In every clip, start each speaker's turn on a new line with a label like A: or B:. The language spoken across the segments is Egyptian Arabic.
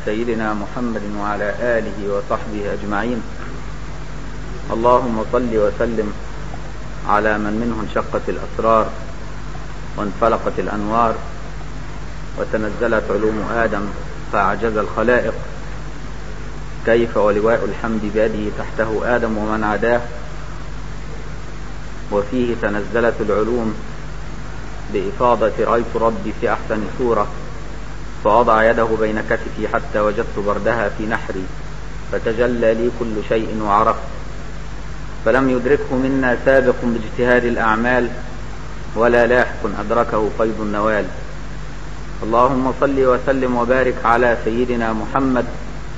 A: سيدنا محمد وعلى آله وصحبه أجمعين اللهم صل وسلم على من منه انشقت الأسرار وانفلقت الأنوار وتنزلت علوم آدم فأعجز الخلائق كيف ولواء الحمد بيده تحته آدم ومن عداه وفيه تنزلت العلوم بإفاضة رأيت ربي في أحسن صورة فوضع يده بين كتفي حتى وجدت بردها في نحري فتجلى لي كل شيء وعرفت فلم يدركه منا سابق باجتهاد الأعمال ولا لاحق أدركه قيد النوال اللهم صل وسلم وبارك على سيدنا محمد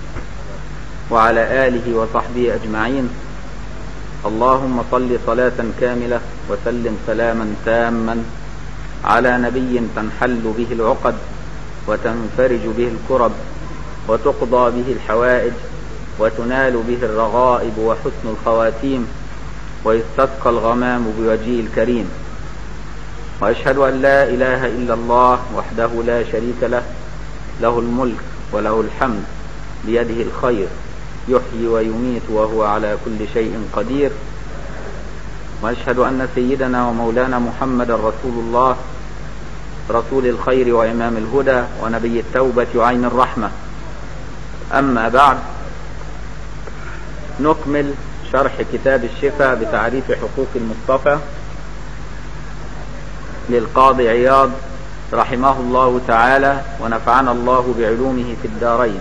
A: وعلى آله وصحبه أجمعين اللهم صل صلاة كاملة وسلم سلاما تاما على نبي تنحل به العقد وتنفرج به الكرب وتقضى به الحوائج وتنال به الرغائب وحسن الخواتيم ويستسقى الغمام بوجهه الكريم وأشهد أن لا إله إلا الله وحده لا شريك له له الملك وله الحمد بيده الخير يحيي ويميت وهو على كل شيء قدير وأشهد أن سيدنا ومولانا محمد رسول الله رسول الخير وإمام الهدى ونبي التوبة وعين الرحمة أما بعد نكمل شرح كتاب الشفاء بتعريف حقوق المصطفى للقاضي عياض رحمه الله تعالى ونفعنا الله بعلومه في الدارين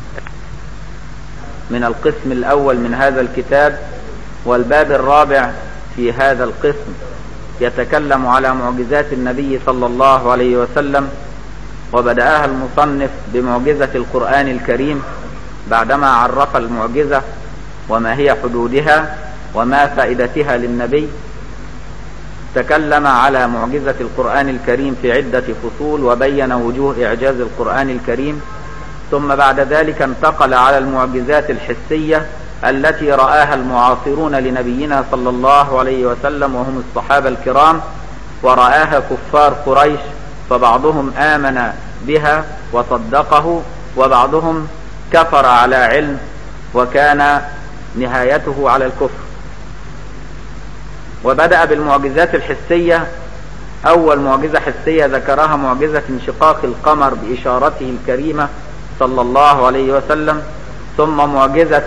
A: من القسم الأول من هذا الكتاب والباب الرابع في هذا القسم يتكلم على معجزات النبي صلى الله عليه وسلم وبدأها المصنف بمعجزة القرآن الكريم بعدما عرف المعجزة وما هي حدودها وما فائدتها للنبي تكلم على معجزة القرآن الكريم في عدة فصول وبين وجوه إعجاز القرآن الكريم ثم بعد ذلك انتقل على المعجزات الحسية التي رآها المعاصرون لنبينا صلى الله عليه وسلم وهم الصحابة الكرام ورآها كفار قريش فبعضهم آمن بها وصدقه وبعضهم كفر على علم وكان نهايته على الكفر وبدأ بالمعجزات الحسية أول معجزة حسية ذكرها معجزة انشقاق القمر بإشارته الكريمة صلى الله عليه وسلم ثم معجزة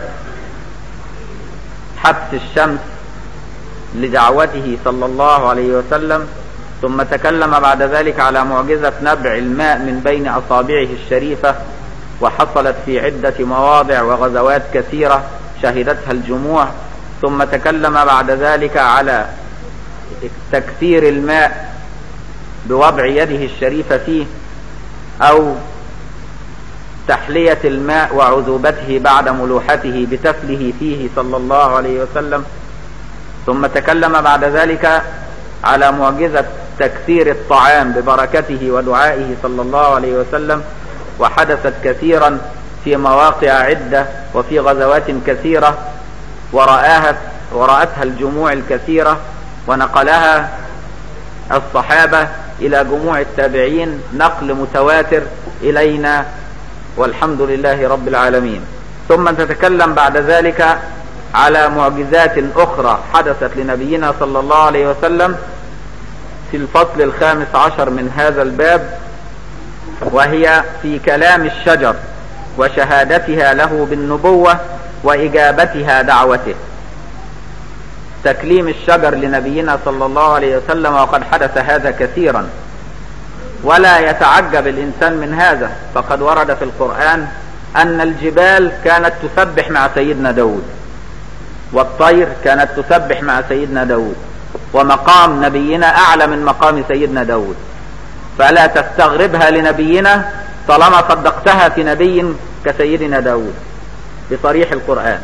A: حبس الشمس لدعوته صلى الله عليه وسلم ثم تكلم بعد ذلك على معجزة نبع الماء من بين أصابعه الشريفة وحصلت في عدة مواضع وغزوات كثيرة شهدتها الجموع ثم تكلم بعد ذلك على تكثير الماء بوضع يده الشريفة فيه أو تحلية الماء وعذوبته بعد ملوحته بتفله فيه صلى الله عليه وسلم ثم تكلم بعد ذلك على معجزة تكثير الطعام ببركته ودعائه صلى الله عليه وسلم وحدثت كثيرا في مواقع عدة وفي غزوات كثيرة ورآها ورأتها الجموع الكثيرة ونقلها الصحابة إلى جموع التابعين نقل متواتر إلينا والحمد لله رب العالمين ثم تتكلم بعد ذلك على معجزات أخرى حدثت لنبينا صلى الله عليه وسلم في الفصل الخامس عشر من هذا الباب وهي في كلام الشجر وشهادتها له بالنبوة وإجابتها دعوته تكليم الشجر لنبينا صلى الله عليه وسلم وقد حدث هذا كثيرا ولا يتعجب الإنسان من هذا فقد ورد في القرآن أن الجبال كانت تسبح مع سيدنا داود والطير كانت تسبح مع سيدنا داود ومقام نبينا أعلى من مقام سيدنا داود فلا تستغربها لنبينا طالما صدقتها في نبي كسيدنا داود بصريح القرآن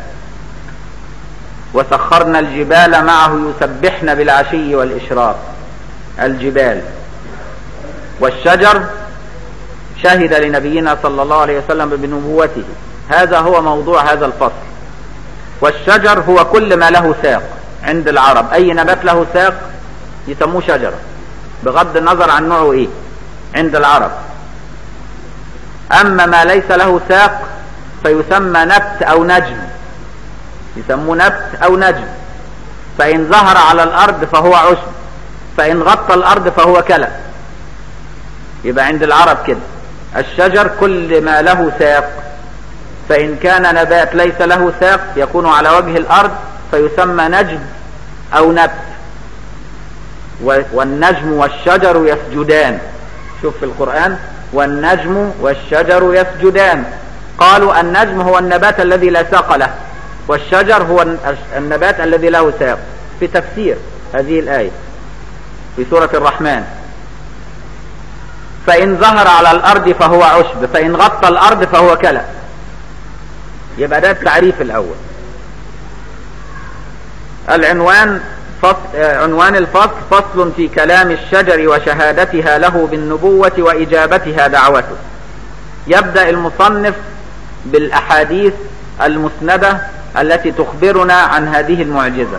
A: وسخرنا الجبال معه يسبحن بالعشي والإشراق الجبال والشجر شهد لنبينا صلى الله عليه وسلم بنبوته هذا هو موضوع هذا الفصل والشجر هو كل ما له ساق عند العرب اي نبات له ساق يسموه شجرة بغض النظر عن نوعه ايه عند العرب أما ما ليس له ساق فيسمى نبت أو نجم يسموه نبت أو نجم فإن ظهر على الأرض فهو عشب فإن غطى الأرض فهو كلى يبقى عند العرب كده الشجر كل ما له ساق فإن كان نبات ليس له ساق يكون على وجه الأرض فيسمى نجم أو نبت والنجم والشجر يسجدان شوف في القرآن والنجم والشجر يسجدان قالوا النجم هو النبات الذي لا ساق له والشجر هو النبات الذي له ساق في تفسير هذه الآية في سورة الرحمن فإن ظهر على الأرض فهو عشب فإن غطى الأرض فهو كلى يبقى ده التعريف الأول العنوان فصل عنوان الفصل فصل في كلام الشجر وشهادتها له بالنبوة وإجابتها دعوته يبدأ المصنف بالأحاديث المسندة التي تخبرنا عن هذه المعجزة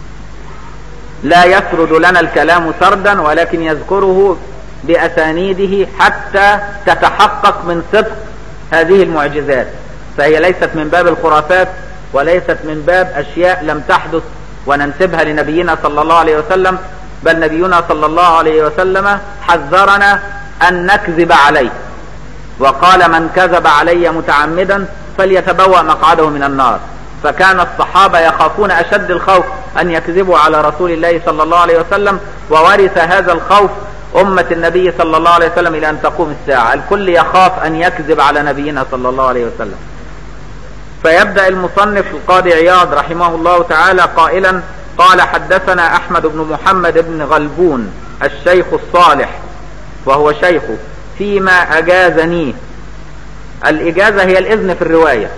A: لا يسرد لنا الكلام سردا ولكن يذكره بأسانيده حتى تتحقق من صدق هذه المعجزات فهي ليست من باب الخرافات وليست من باب أشياء لم تحدث وننسبها لنبينا صلى الله عليه وسلم بل نبينا صلى الله عليه وسلم حذرنا أن نكذب عليه وقال من كذب علي متعمدا فليتبوأ مقعده من النار فكان الصحابة يخافون أشد الخوف أن يكذبوا على رسول الله صلى الله عليه وسلم وورث هذا الخوف أمة النبي صلى الله عليه وسلم إلى أن تقوم الساعة الكل يخاف أن يكذب على نبينا صلى الله عليه وسلم فيبدأ المصنف القاضي عياض رحمه الله تعالى قائلا قال حدثنا أحمد بن محمد بن غلبون الشيخ الصالح وهو شيخه فيما أجازني الإجازة هي الإذن في الرواية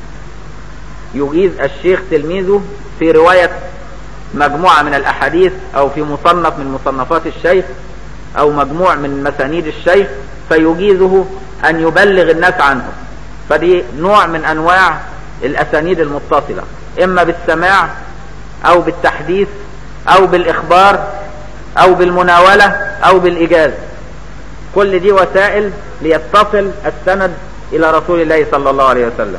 A: يجيز الشيخ تلميذه في رواية مجموعة من الأحاديث أو في مصنف من مصنفات الشيخ أو مجموع من مسانيد الشيخ فيجيزه أن يبلغ الناس عنه فدي نوع من أنواع الأسانيد المتصلة إما بالسماع أو بالتحديث أو بالإخبار أو بالمناولة أو بالإجازة كل دي وسائل ليتصل السند إلى رسول الله صلى الله عليه وسلم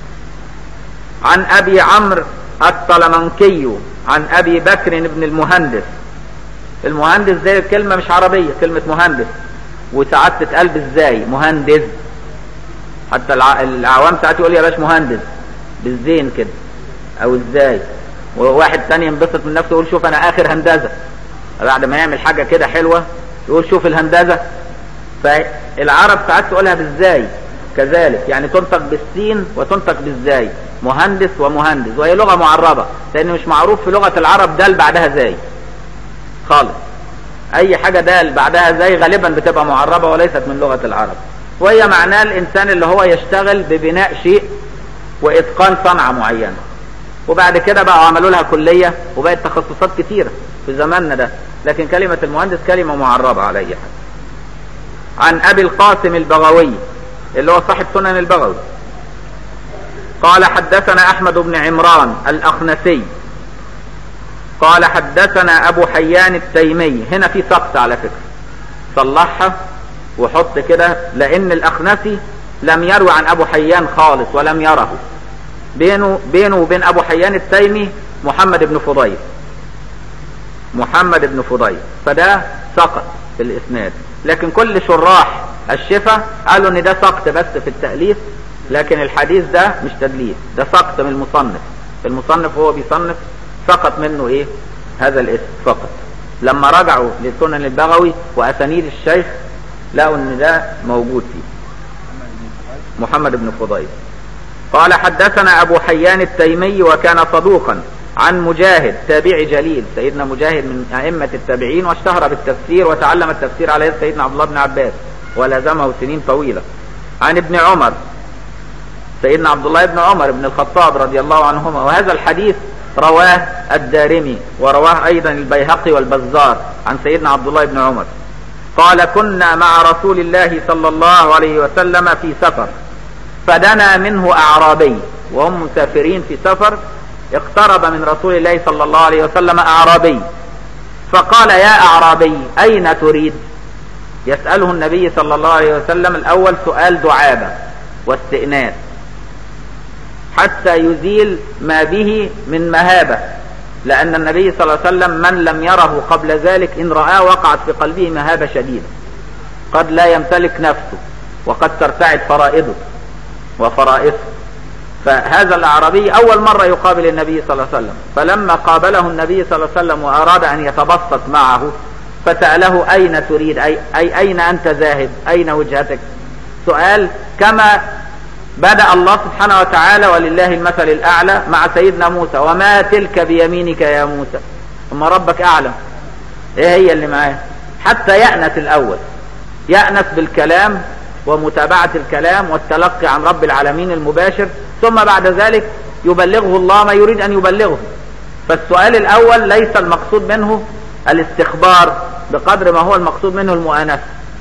A: عن أبي عمرو الطلمنكي عن أبي بكر بن المهندس المهندس زي الكلمة مش عربية كلمة مهندس وساعات تتقال ازاي مهندس حتى العوام ساعات يقول يا باش مهندس بالزين كده او ازاي وواحد تاني ينبسط من نفسه يقول شوف انا اخر هندسة بعد ما يعمل حاجة كده حلوة يقول شوف الهندسة فالعرب ساعات تقولها بالزاي كذلك يعني تنطق بالسين وتنطق بالزاي مهندس ومهندس وهي لغة معربة لان مش معروف في لغة العرب دال بعدها زاي خالص اي حاجة دال بعدها زي غالبا بتبقى معربة وليست من لغة العرب وهي معناه الانسان اللي هو يشتغل ببناء شيء واتقان صنعة معينة وبعد كده بقى عملوا لها كلية وبقت تخصصات كتيرة في زماننا ده لكن كلمة المهندس كلمة معربة على اي حاجة عن ابي القاسم البغوي اللي هو صاحب سنن البغوي قال حدثنا احمد بن عمران الاخنسي قال حدثنا ابو حيان التيمي هنا في سقط على فكرة صلحها وحط كده لان الاخنسي لم يروي عن ابو حيان خالص ولم يره بينه بينه وبين ابو حيان التيمي محمد بن فضيل محمد بن فضيل فده سقط في الاسناد لكن كل شراح الشفا قالوا ان ده سقط بس في التأليف لكن الحديث ده مش تدليس ده سقط من المصنف المصنف هو بيصنف سقط منه ايه هذا الاسم فقط لما رجعوا لسنن البغوي واسانيد الشيخ لقوا ان ده موجود فيه محمد بن فضيل قال حدثنا ابو حيان التيمي وكان صدوقا عن مجاهد تابعي جليل سيدنا مجاهد من ائمة التابعين واشتهر بالتفسير وتعلم التفسير على يد سيدنا عبد الله بن عباس ولازمه سنين طويلة عن ابن عمر سيدنا عبد الله بن عمر بن الخطاب رضي الله عنهما وهذا الحديث رواه الدارمي ورواه ايضا البيهقي والبزار عن سيدنا عبد الله بن عمر قال كنا مع رسول الله صلى الله عليه وسلم في سفر فدنا منه اعرابي وهم مسافرين في سفر اقترب من رسول الله صلى الله عليه وسلم اعرابي فقال يا اعرابي اين تريد يسأله النبي صلى الله عليه وسلم الأول سؤال دعابة واستئناس حتى يزيل ما به من مهابة لأن النبي صلى الله عليه وسلم من لم يره قبل ذلك إن رآه وقعت في قلبه مهابة شديدة قد لا يمتلك نفسه وقد ترتعد فرائضه وفرائصه فهذا الأعرابي أول مرة يقابل النبي صلى الله عليه وسلم فلما قابله النبي صلى الله عليه وسلم وأراد أن يتبسط معه فسأله أين تريد أي, أي أين أنت ذاهب أين وجهتك سؤال كما بدأ الله سبحانه وتعالى ولله المثل الأعلى مع سيدنا موسى وما تلك بيمينك يا موسى ثم ربك أعلم إيه هي اللي معاه حتى يأنس الأول يأنس بالكلام ومتابعة الكلام والتلقي عن رب العالمين المباشر ثم بعد ذلك يبلغه الله ما يريد أن يبلغه فالسؤال الأول ليس المقصود منه الاستخبار بقدر ما هو المقصود منه المؤانسة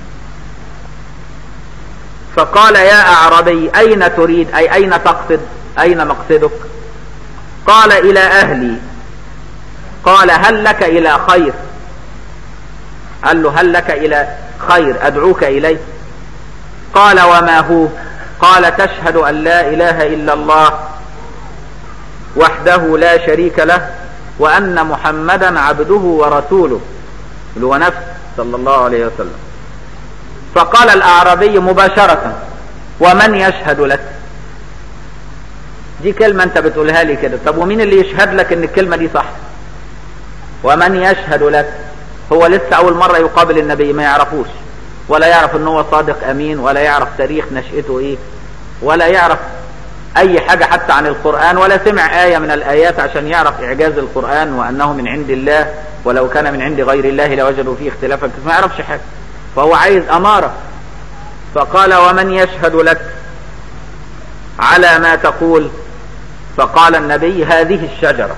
A: فقال يا أعربي أين تريد أي أين تقصد أين مقصدك قال إلى أهلي قال هل لك إلى خير قال له هل لك إلى خير أدعوك إليه قال وما هو قال تشهد أن لا إله إلا الله وحده لا شريك له وأن محمدا عبده ورسوله اللي هو نفسه صلى الله عليه وسلم فقال الأعرابي مباشرة ومن يشهد لك دي كلمة انت بتقولها لي كده طب ومين اللي يشهد لك ان الكلمة دي صح ومن يشهد لك هو لسه اول مرة يقابل النبي ما يعرفوش ولا يعرف ان هو صادق امين ولا يعرف تاريخ نشأته ايه ولا يعرف اي حاجة حتى عن القرآن ولا سمع آية من الايات عشان يعرف اعجاز القرآن وانه من عند الله ولو كان من عند غير الله لوجدوا فيه اختلافا ما يعرفش حاجة فهو عايز امارة فقال ومن يشهد لك على ما تقول فقال النبي هذه الشجرة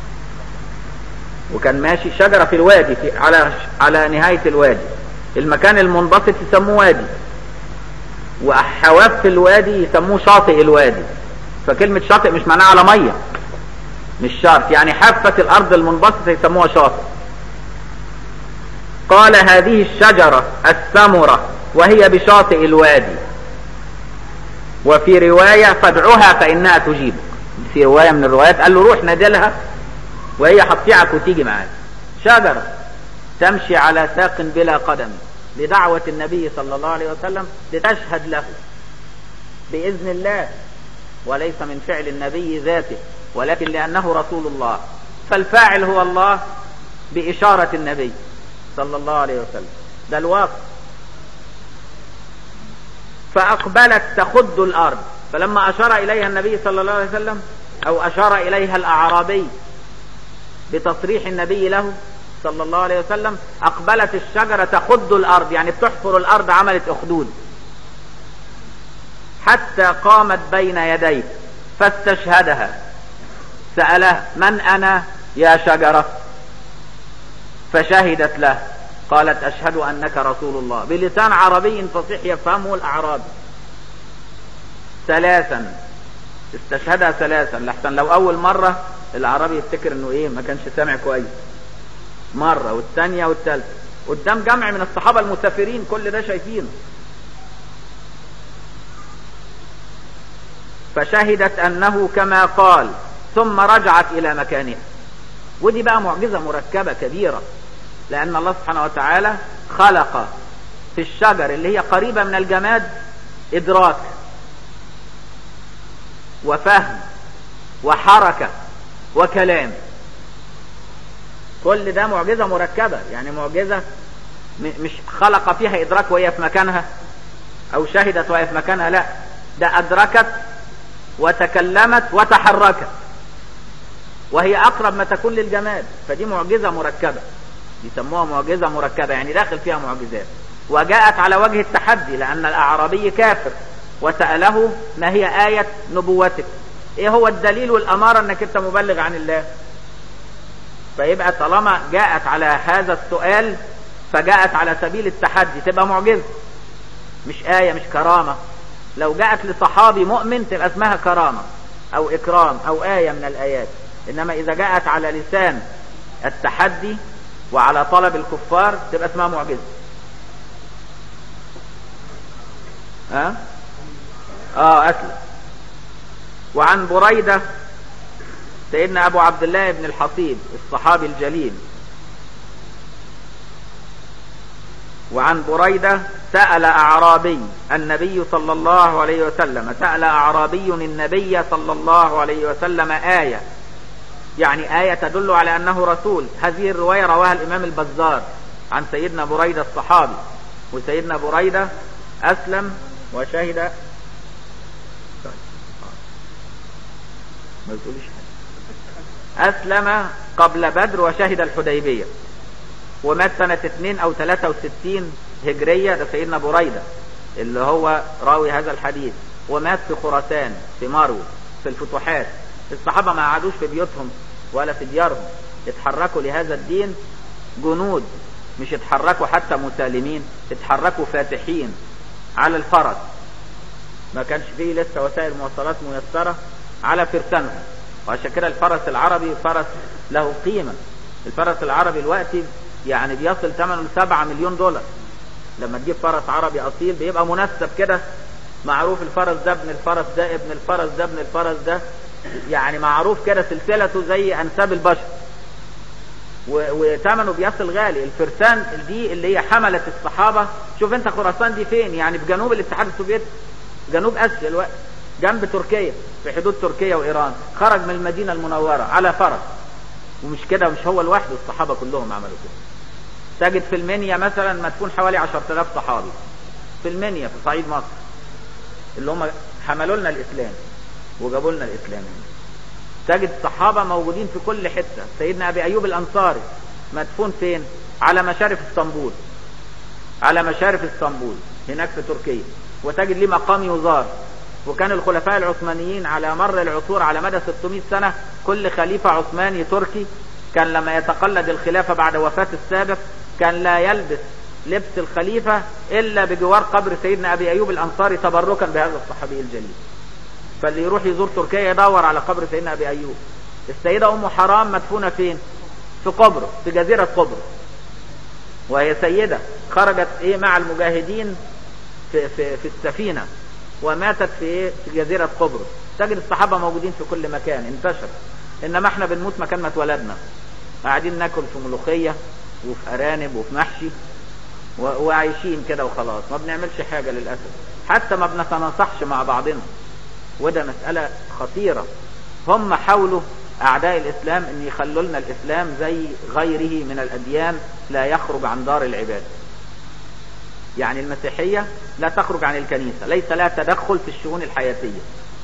A: وكان ماشي شجرة في الوادي في على على نهاية الوادي المكان المنبسط يسموه وادي وحواف في الوادي يسموه شاطئ الوادي فكلمة شاطئ مش معناها على مية مش شرط يعني حافة الأرض المنبسطة يسموها شاطئ قال هذه الشجرة الثمرة وهي بشاطئ الوادي وفي رواية فادعها فإنها تجيبك في رواية من الروايات قال له روح نادلها وهي هتطيعك وتيجي معاك شجرة تمشي على ساق بلا قدم لدعوة النبي صلى الله عليه وسلم لتشهد له بإذن الله وليس من فعل النبي ذاته ولكن لأنه رسول الله فالفاعل هو الله بإشارة النبي صلى الله عليه وسلم ده الواقع فأقبلت تخد الأرض فلما أشار إليها النبي صلى الله عليه وسلم أو أشار إليها الأعرابي بتصريح النبي له صلى الله عليه وسلم أقبلت الشجرة تخد الأرض يعني بتحفر الأرض عملت أخدود حتى قامت بين يديه فاستشهدها سأله من أنا يا شجرة فشهدت له قالت أشهد أنك رسول الله بلسان عربي فصيح يفهمه الأعرابي ثلاثا استشهدها ثلاثا لحسن لو أول مرة الأعرابي يفتكر إنه إيه ما كانش سامع كويس مرة والثانية والثالثة قدام جمع من الصحابة المسافرين كل ده شايفينه فشهدت أنه كما قال ثم رجعت إلى مكانها ودي بقى معجزة مركبة كبيرة لأن الله سبحانه وتعالى خلق في الشجر اللي هي قريبة من الجماد إدراك وفهم وحركة وكلام كل ده معجزة مركبة يعني معجزة مش خلق فيها إدراك وهي في مكانها أو شهدت وهي في مكانها لا ده أدركت وتكلمت وتحركت وهي أقرب ما تكون للجماد فدي معجزة مركبة يسموها معجزة مركبة يعني داخل فيها معجزات وجاءت على وجه التحدي لأن الأعرابي كافر وسأله ما هي آية نبوتك ايه هو الدليل والأمارة انك انت مبلغ عن الله فيبقى طالما جاءت على هذا السؤال فجاءت على سبيل التحدي تبقى معجزة مش آية مش كرامة لو جاءت لصحابي مؤمن تبقى اسمها كرامة أو إكرام أو آية من الآيات إنما إذا جاءت على لسان التحدي وعلى طلب الكفار تبقى اسمها معجزة ها اه اسلم وعن بريدة سيدنا ابو عبد الله بن الحصيب الصحابي الجليل وعن بريدة سأل أعرابي النبي صلى الله عليه وسلم سأل أعرابي النبي صلى الله عليه وسلم آية يعني آية تدل على أنه رسول هذه الرواية رواها الإمام البزار عن سيدنا بريدة الصحابي وسيدنا بريدة أسلم وشهد ما تقوليش أسلم قبل بدر وشهد الحديبية ومات سنة 2 أو 63 هجرية ده سيدنا بريدة اللي هو راوي هذا الحديث ومات في خراسان في مارو في الفتوحات الصحابة ما قعدوش في بيوتهم ولا في ديارهم اتحركوا لهذا الدين جنود مش اتحركوا حتى مسالمين اتحركوا فاتحين على الفرس ما كانش فيه لسه وسائل مواصلات ميسرة على فرسانهم وعشان كده الفرس العربي فرس له قيمة الفرس العربي الوقتي يعني بيصل ثمنه 7 مليون دولار لما تجيب فرس عربي اصيل بيبقى منسب كده معروف الفرس ده ابن الفرس ده ابن الفرس ده ابن الفرس ده يعني معروف كده سلسلته زي انساب البشر وثمنه بيصل غالي الفرسان دي اللي هي حملت الصحابة شوف انت خراسان دي فين يعني في جنوب الاتحاد السوفيتي جنوب اسيا الوقت جنب تركيا في حدود تركيا وايران خرج من المدينة المنورة على فرس ومش كده مش هو لوحده الصحابة كلهم عملوا كده تجد في المنيا مثلا مدفون حوالي 10000 صحابي في المنيا في صعيد مصر اللي هم حملوا لنا الاسلام وجابوا لنا الاسلام تجد صحابة موجودين في كل حتة سيدنا ابي ايوب الانصاري مدفون فين على مشارف اسطنبول على مشارف اسطنبول هناك في تركيا وتجد ليه مقام يزار وكان الخلفاء العثمانيين على مر العصور على مدى 600 سنة كل خليفة عثماني تركي كان لما يتقلد الخلافة بعد وفاة السابق كان لا يلبس لبس الخليفة إلا بجوار قبر سيدنا أبي أيوب الأنصاري تبركا بهذا الصحابي الجليل فاللي يروح يزور تركيا يدور على قبر سيدنا أبي أيوب السيدة أم حرام مدفونة فين في قبرص في جزيرة قبرص وهي سيدة خرجت إيه مع المجاهدين في, في, في السفينة وماتت في إيه في جزيرة قبرص تجد الصحابة موجودين في كل مكان انتشر إنما احنا بنموت مكان ما اتولدنا قاعدين ناكل في ملوخية وفي أرانب وفي محشي وعايشين كده وخلاص ما بنعملش حاجة للأسف حتى ما بنتناصحش مع بعضنا وده مسألة خطيرة هم حاولوا أعداء الإسلام أن يخلوا لنا الإسلام زي غيره من الأديان لا يخرج عن دار العبادة يعني المسيحية لا تخرج عن الكنيسة ليس لها تدخل في الشؤون الحياتية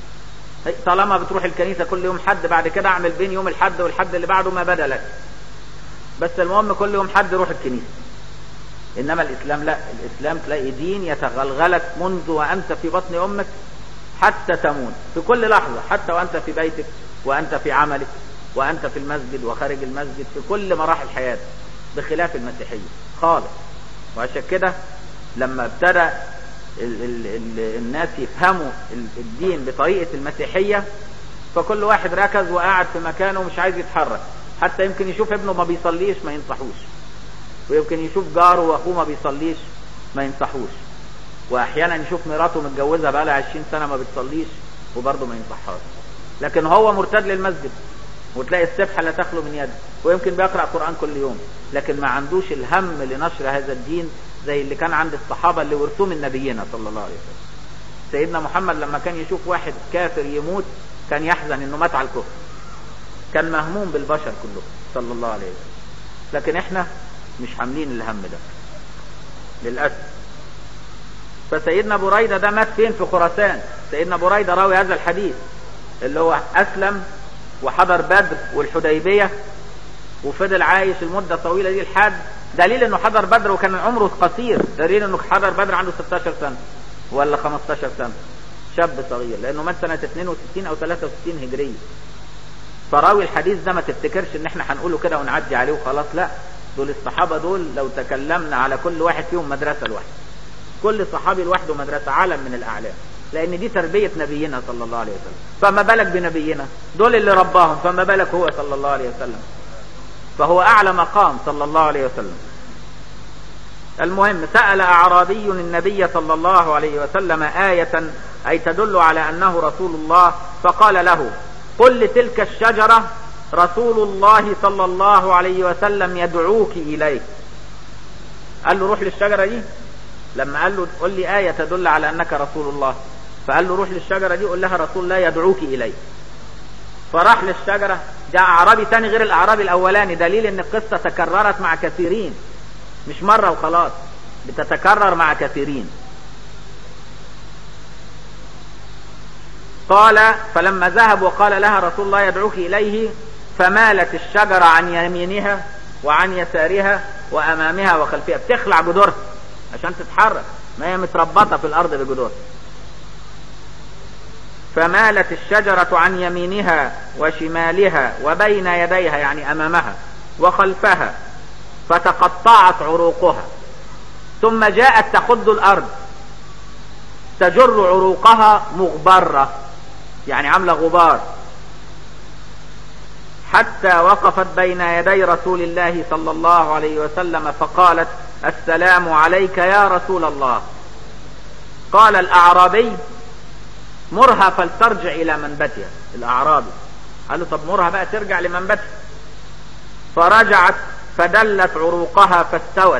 A: طالما بتروح الكنيسة كل يوم حد بعد كده اعمل بين يوم الحد والحد اللي بعده ما بدا لك بس المهم كل يوم حد روح الكنيسة انما الاسلام لا الاسلام تلاقي دين يتغلغلك منذ وانت في بطن امك حتى تموت في كل لحظة حتى وانت في بيتك وانت في عملك وانت في المسجد وخارج المسجد في كل مراحل حياتك بخلاف المسيحية خالص وعشان كده لما ابتدى ال ال ال الناس يفهموا الدين بطريقة المسيحية فكل واحد ركز وقاعد في مكانه ومش عايز يتحرك حتى يمكن يشوف ابنه ما بيصليش ما ينصحوش ويمكن يشوف جاره واخوه ما بيصليش ما ينصحوش واحيانا يشوف مراته متجوزه بقى لها 20 سنه ما بتصليش وبرضه ما ينصحهاش لكن هو مرتد للمسجد وتلاقي السبحه لا تخلو من يده ويمكن بيقرا قران كل يوم لكن ما عندوش الهم لنشر هذا الدين زي اللي كان عند الصحابه اللي ورثوه من نبينا صلى الله عليه وسلم سيدنا محمد لما كان يشوف واحد كافر يموت كان يحزن انه مات على الكفر كان مهموم بالبشر كلهم صلى الله عليه وسلم لكن احنا مش حاملين الهم ده للأسف فسيدنا بريدة ده مات فين في خراسان سيدنا بريدة راوي هذا الحديث اللي هو أسلم وحضر بدر والحديبية وفضل عايش المدة الطويلة دي لحد دليل انه حضر بدر وكان عمره قصير دليل انه حضر بدر عنده 16 سنة ولا 15 سنة شاب صغير لانه مات سنة 62 او 63 هجرية فراوي الحديث ده ما تفتكرش ان احنا هنقوله كده ونعدي عليه وخلاص لا دول الصحابة دول لو تكلمنا على كل واحد فيهم مدرسة لوحده كل صحابي لوحده مدرسة عالم من الأعلام لأن دي تربية نبينا صلى الله عليه وسلم فما بالك بنبينا دول اللي رباهم فما بالك هو صلى الله عليه وسلم فهو أعلى مقام صلى الله عليه وسلم المهم سأل أعرابي النبي صلى الله عليه وسلم آية أي تدل على أنه رسول الله فقال له قل لتلك الشجرة رسول الله صلى الله عليه وسلم يدعوك إليه قال له روح للشجرة دي لما قال له قل لي آية تدل على أنك رسول الله فقال له روح للشجرة دي قل لها رسول الله يدعوك إليه فراح للشجرة جاء أعرابي تاني غير الأعرابي الأولاني دليل أن القصة تكررت مع كثيرين مش مرة وخلاص بتتكرر مع كثيرين قال فلما ذهب وقال لها رسول الله يدعوك إليه فمالت الشجرة عن يمينها وعن يسارها وأمامها وخلفها بتخلع جذورها عشان تتحرك ما هي متربطة في الأرض بجذورها فمالت الشجرة عن يمينها وشمالها وبين يديها يعني أمامها وخلفها فتقطعت عروقها ثم جاءت تخد الأرض تجر عروقها مغبرة يعني عاملة غبار حتى وقفت بين يدي رسول الله صلى الله عليه وسلم فقالت السلام عليك يا رسول الله قال الأعرابي مرها فلترجع إلى منبتها الأعرابي قال له طب مرها بقى ترجع لمنبتها فرجعت فدلت عروقها فاستوت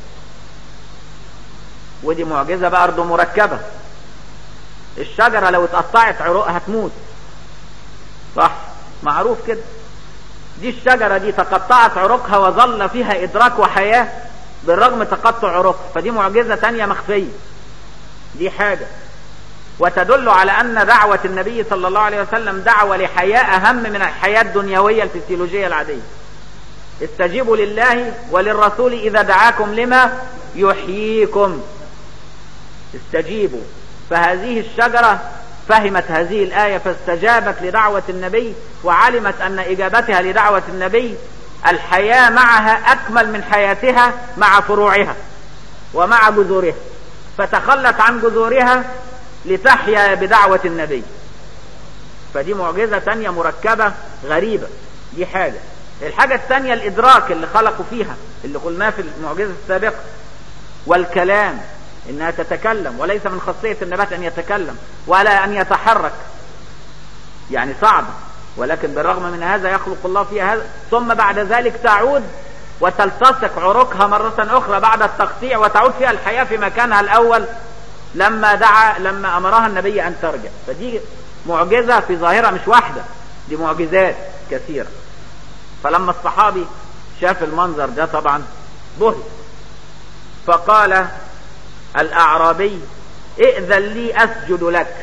A: ودي معجزة بقى أرض مركبة الشجرة لو اتقطعت عروقها هتموت صح معروف كده دي الشجرة دي تقطعت عروقها وظل فيها إدراك وحياة بالرغم تقطع عروقها فدي معجزة تانية مخفية دي حاجة وتدل على أن دعوة النبي صلى الله عليه وسلم دعوة لحياة أهم من الحياة الدنيوية الفسيولوجية العادية استجيبوا لله وللرسول إذا دعاكم لما يحييكم استجيبوا فهذه الشجرة فهمت هذه الآية فاستجابت لدعوة النبي وعلمت أن إجابتها لدعوة النبي الحياة معها أكمل من حياتها مع فروعها ومع جذورها فتخلت عن جذورها لتحيا بدعوة النبي فدي معجزة تانية مركبة غريبة دي حاجة الحاجة الثانية الإدراك اللي خلقوا فيها اللي قلناه في المعجزة السابقة والكلام إنها تتكلم وليس من خاصية النبات أن يتكلم ولا أن يتحرك يعني صعب ولكن بالرغم من هذا يخلق الله فيها هذا ثم بعد ذلك تعود وتلتصق عروقها مرة أخرى بعد التقطيع وتعود فيها الحياة في مكانها الأول لما دعا لما أمرها النبي أن ترجع فدي معجزة في ظاهرة مش واحدة دي معجزات كثيرة فلما الصحابي شاف المنظر ده طبعا بهت فقال الأعرابي ائذن لي أسجد لك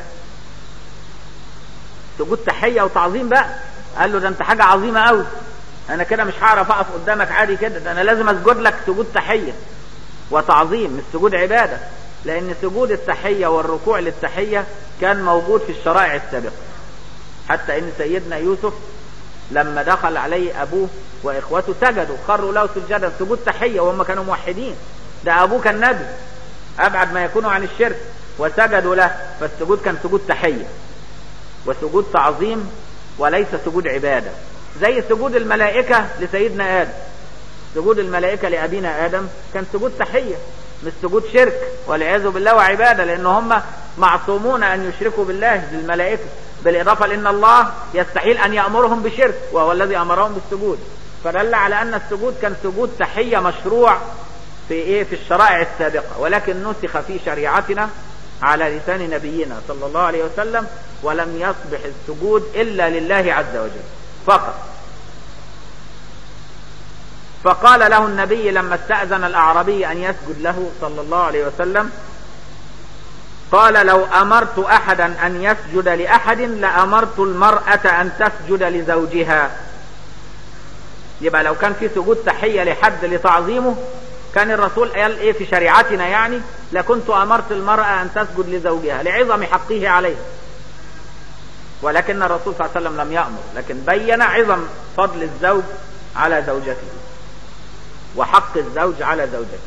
A: سجود تحية وتعظيم بقى قال له ده انت حاجة عظيمة قوي انا كده مش هعرف اقف قدامك عادي كده ده انا لازم اسجد لك سجود تحية وتعظيم مش سجود عبادة لان سجود التحية والركوع للتحية كان موجود في الشرائع السابقة حتى ان سيدنا يوسف لما دخل عليه ابوه واخوته سجدوا خروا له سجدا سجود تحية وهم كانوا موحدين ده ابوه كان نبي ابعد ما يكونوا عن الشرك وسجدوا له فالسجود كان سجود تحية وسجود تعظيم وليس سجود عبادة زي سجود الملائكة لسيدنا آدم سجود الملائكة لأبينا آدم كان سجود تحية مش سجود شرك والعياذ بالله وعبادة لأن هم معصومون أن يشركوا بالله للملائكة بالإضافة لأن الله يستحيل أن يأمرهم بشرك وهو الذي أمرهم بالسجود فدل على أن السجود كان سجود تحية مشروع في إيه في الشرائع السابقة ولكن نسخ في شريعتنا على لسان نبينا صلى الله عليه وسلم ولم يصبح السجود إلا لله عز وجل فقط فقال له النبي لما استأذن الأعرابي أن يسجد له صلى الله عليه وسلم قال لو أمرت أحدا أن يسجد لأحد لأمرت المرأة أن تسجد لزوجها يبقى لو كان في سجود تحية لحد لتعظيمه كان الرسول قال ايه في شريعتنا يعني لكنت امرت المرأة ان تسجد لزوجها لعظم حقه عليها ولكن الرسول صلى الله عليه وسلم لم يأمر لكن بين عظم فضل الزوج على زوجته وحق الزوج على زوجته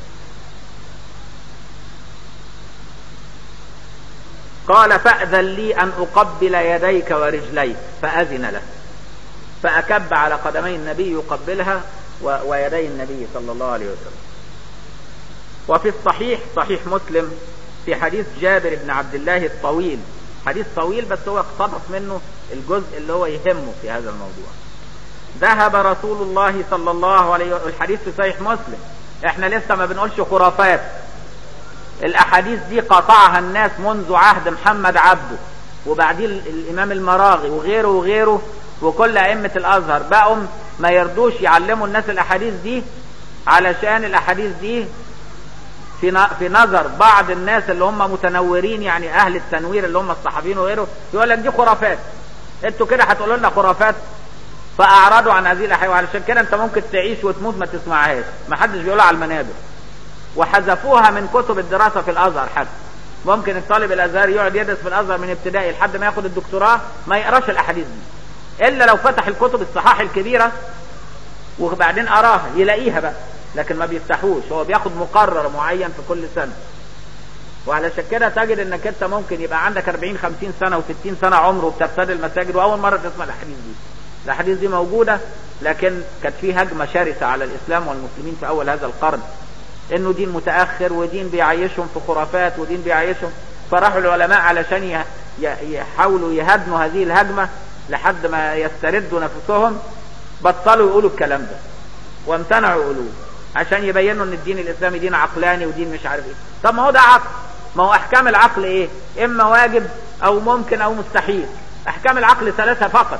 A: قال فأذن لي أن أقبل يديك ورجليك فأذن له فأكب على قدمي النبي يقبلها ويدي النبي صلى الله عليه وسلم وفي الصحيح صحيح مسلم في حديث جابر بن عبد الله الطويل حديث طويل بس هو اقتبس منه الجزء اللي هو يهمه في هذا الموضوع ذهب رسول الله صلى الله عليه وسلم الحديث في صحيح مسلم احنا لسه ما بنقولش خرافات الاحاديث دي قطعها الناس منذ عهد محمد عبده وبعدين الامام المراغي وغيره وغيره وكل ائمة الازهر بقوا ما يرضوش يعلموا الناس الاحاديث دي علشان الاحاديث دي في في نظر بعض الناس اللي هم متنورين يعني اهل التنوير اللي هم الصحابيين وغيره يقول لك دي خرافات انتوا كده هتقولوا لنا خرافات فاعرضوا عن هذه الاحاديث وعلشان كده انت ممكن تعيش وتموت ما تسمعهاش ما حدش بيقولها على المنابر وحذفوها من كتب الدراسة في الازهر حتى ممكن الطالب الازهري يقعد يدرس في الازهر من ابتدائي لحد ما ياخد الدكتوراه ما يقراش الاحاديث دي الا لو فتح الكتب الصحاح الكبيرة وبعدين اراها يلاقيها بقى لكن ما بيفتحوش هو بياخد مقرر معين في كل سنة وعلشان كده تجد انك انت ممكن يبقى عندك 40 50 سنة و60 سنة عمر وبترتدي المساجد واول مرة تسمع الاحاديث دي الاحاديث دي موجودة لكن كانت في هجمة شرسة على الاسلام والمسلمين في اول هذا القرن انه دين متاخر ودين بيعيشهم في خرافات ودين بيعيشهم فراحوا العلماء علشان يحاولوا يهدموا هذه الهجمه لحد ما يستردوا نفسهم بطلوا يقولوا الكلام ده وامتنعوا يقولوه عشان يبينوا ان الدين الاسلامي دين عقلاني ودين مش عارف ايه طب ما هو ده عقل ما هو احكام العقل ايه اما واجب او ممكن او مستحيل احكام العقل ثلاثه فقط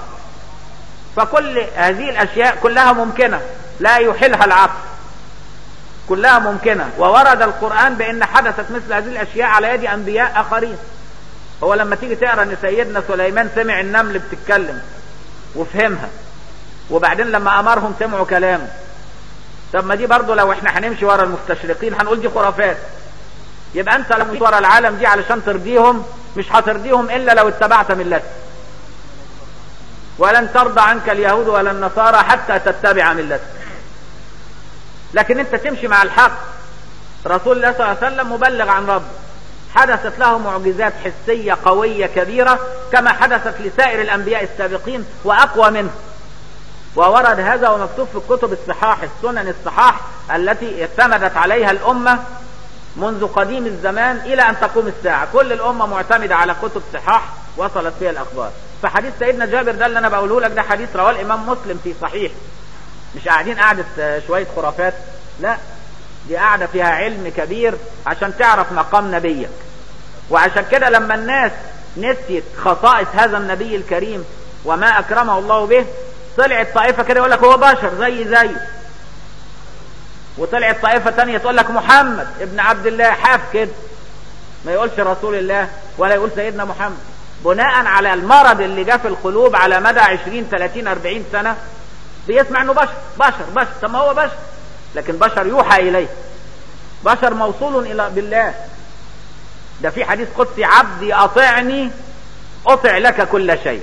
A: فكل هذه الاشياء كلها ممكنه لا يحلها العقل كلها ممكنة وورد القرآن بأن حدثت مثل هذه الأشياء على يد أنبياء آخرين هو لما تيجي تقرأ أن سيدنا سليمان سمع النمل بتتكلم وفهمها وبعدين لما أمرهم سمعوا كلامه طب ما دي برضه لو احنا هنمشي ورا المستشرقين هنقول دي خرافات يبقى انت لو مش ورا العالم دي علشان ترضيهم مش هترضيهم الا لو اتبعت ملتهم ولن ترضى عنك اليهود ولا النصارى حتى تتبع ملتهم لكن انت تمشي مع الحق رسول الله صلى الله عليه وسلم مبلغ عن ربه حدثت له معجزات حسية قوية كبيرة كما حدثت لسائر الأنبياء السابقين وأقوى منه وورد هذا ومكتوب في الكتب الصحاح السنن الصحاح التي اعتمدت عليها الأمة منذ قديم الزمان إلى أن تقوم الساعة كل الأمة معتمدة على كتب صحاح وصلت فيها الأخبار فحديث سيدنا جابر ده اللي أنا بقوله لك ده حديث رواه الإمام مسلم في صحيح مش قاعدين قعدة شوية خرافات لا دي قاعدة فيها علم كبير عشان تعرف مقام نبيك وعشان كده لما الناس نسيت خصائص هذا النبي الكريم وما أكرمه الله به طلعت طائفة كده يقول لك هو بشر زي زي وطلعت طائفة تانية تقول لك محمد ابن عبد الله حاف كده ما يقولش رسول الله ولا يقول سيدنا محمد بناء على المرض اللي جاء في القلوب على مدى 20 30 40 سنة بيسمع انه بشر بشر بشر طب ما هو بشر لكن بشر يوحى اليه بشر موصول الى بالله ده في حديث قدسي عبدي اطعني اطع لك كل شيء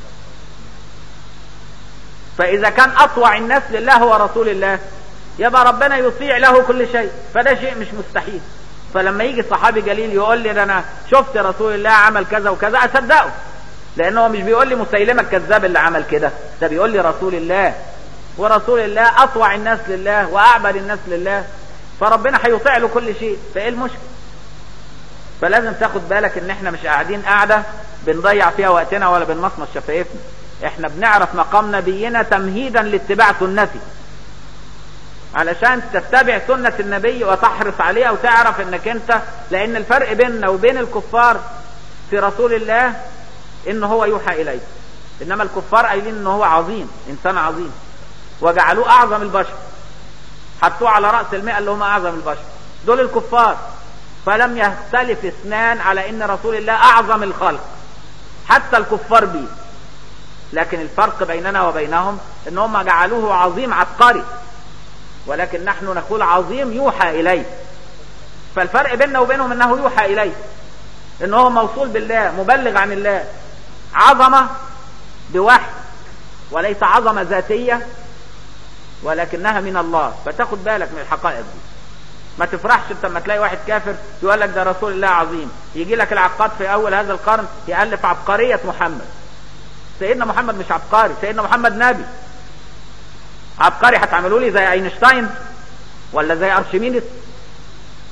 A: فاذا كان اطوع الناس لله هو رسول الله يبقى ربنا يطيع له كل شيء فده شيء مش مستحيل فلما يجي صحابي جليل يقول لي ده انا شفت رسول الله عمل كذا وكذا اصدقه لانه مش بيقول لي مسيلمه الكذاب اللي عمل كده ده بيقول لي رسول الله ورسول الله اطوع الناس لله واعبد الناس لله فربنا هيطيع له كل شيء فايه المشكله فلازم تاخد بالك ان احنا مش قاعدين قاعده بنضيع فيها وقتنا ولا بنمصمص شفايفنا احنا بنعرف مقام نبينا تمهيدا لاتباع سنته علشان تتبع سنة النبي وتحرص عليها وتعرف انك انت لان الفرق بيننا وبين الكفار في رسول الله ان هو يوحى اليه انما الكفار قايلين ان هو عظيم انسان عظيم وجعلوه اعظم البشر حطوه على رأس المئة اللي هم اعظم البشر دول الكفار فلم يختلف اثنان على ان رسول الله اعظم الخلق حتى الكفار بيه لكن الفرق بيننا وبينهم ان هم جعلوه عظيم عبقري ولكن نحن نقول عظيم يوحى اليه فالفرق بيننا وبينهم انه يوحى اليه ان هو موصول بالله مبلغ عن الله عظمة بوحي وليس عظمة ذاتية ولكنها من الله فتاخد بالك من الحقائق دي ما تفرحش انت لما تلاقي واحد كافر يقول لك ده رسول الله عظيم يجي لك العقاد في اول هذا القرن يألف عبقرية محمد سيدنا محمد مش عبقري سيدنا محمد نبي عبقري هتعملوا لي زي اينشتاين ولا زي ارشميدس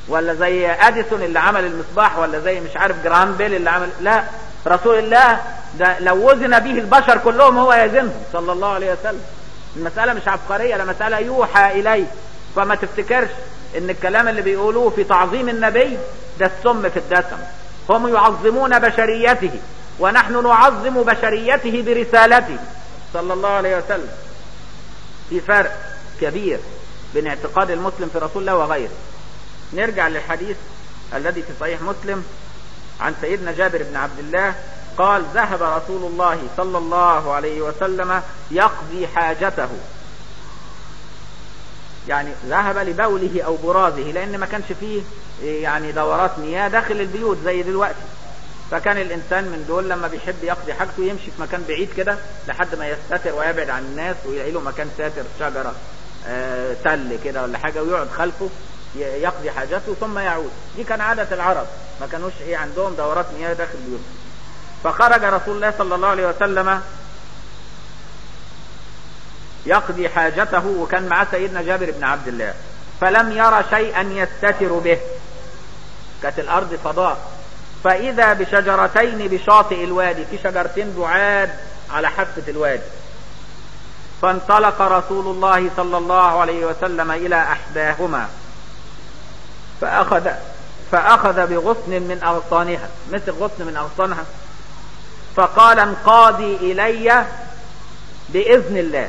A: ولا زي اديسون اللي عمل المصباح ولا زي مش عارف جرام بيل اللي عمل لا رسول الله ده لو وزن به البشر كلهم هو يزنهم صلى الله عليه وسلم المسألة مش عبقرية ده مسألة يوحى إليه فما تفتكرش ان الكلام اللي بيقولوه في تعظيم النبي ده السم في الدسم هم يعظمون بشريته ونحن نعظم بشريته برسالته صلى الله عليه وسلم في فرق كبير بين اعتقاد المسلم في رسول الله وغيره نرجع للحديث الذي في صحيح مسلم عن سيدنا جابر بن عبد الله قال ذهب رسول الله صلى الله عليه وسلم يقضي حاجته يعني ذهب لبوله او برازه لان ما كانش فيه يعني دورات مياه داخل البيوت زي دلوقتي فكان الانسان من دول لما بيحب يقضي حاجته يمشي في مكان بعيد كده لحد ما يستتر ويبعد عن الناس ويلاقي له مكان ساتر شجره آه تل كده ولا حاجه ويقعد خلفه يقضي حاجته ثم يعود دي كان عاده العرب ما كانوش ايه عندهم دورات مياه داخل البيوت فخرج رسول الله صلى الله عليه وسلم يقضي حاجته وكان معاه سيدنا جابر بن عبد الله فلم يرى شيئا يستتر به كانت الارض فضاء فاذا بشجرتين بشاطئ الوادي في شجرتين بعاد على حافة الوادي فانطلق رسول الله صلى الله عليه وسلم الى احداهما فاخذ فاخذ بغصن من اغصانها مثل غصن من اغصانها فقال انقادي الي باذن الله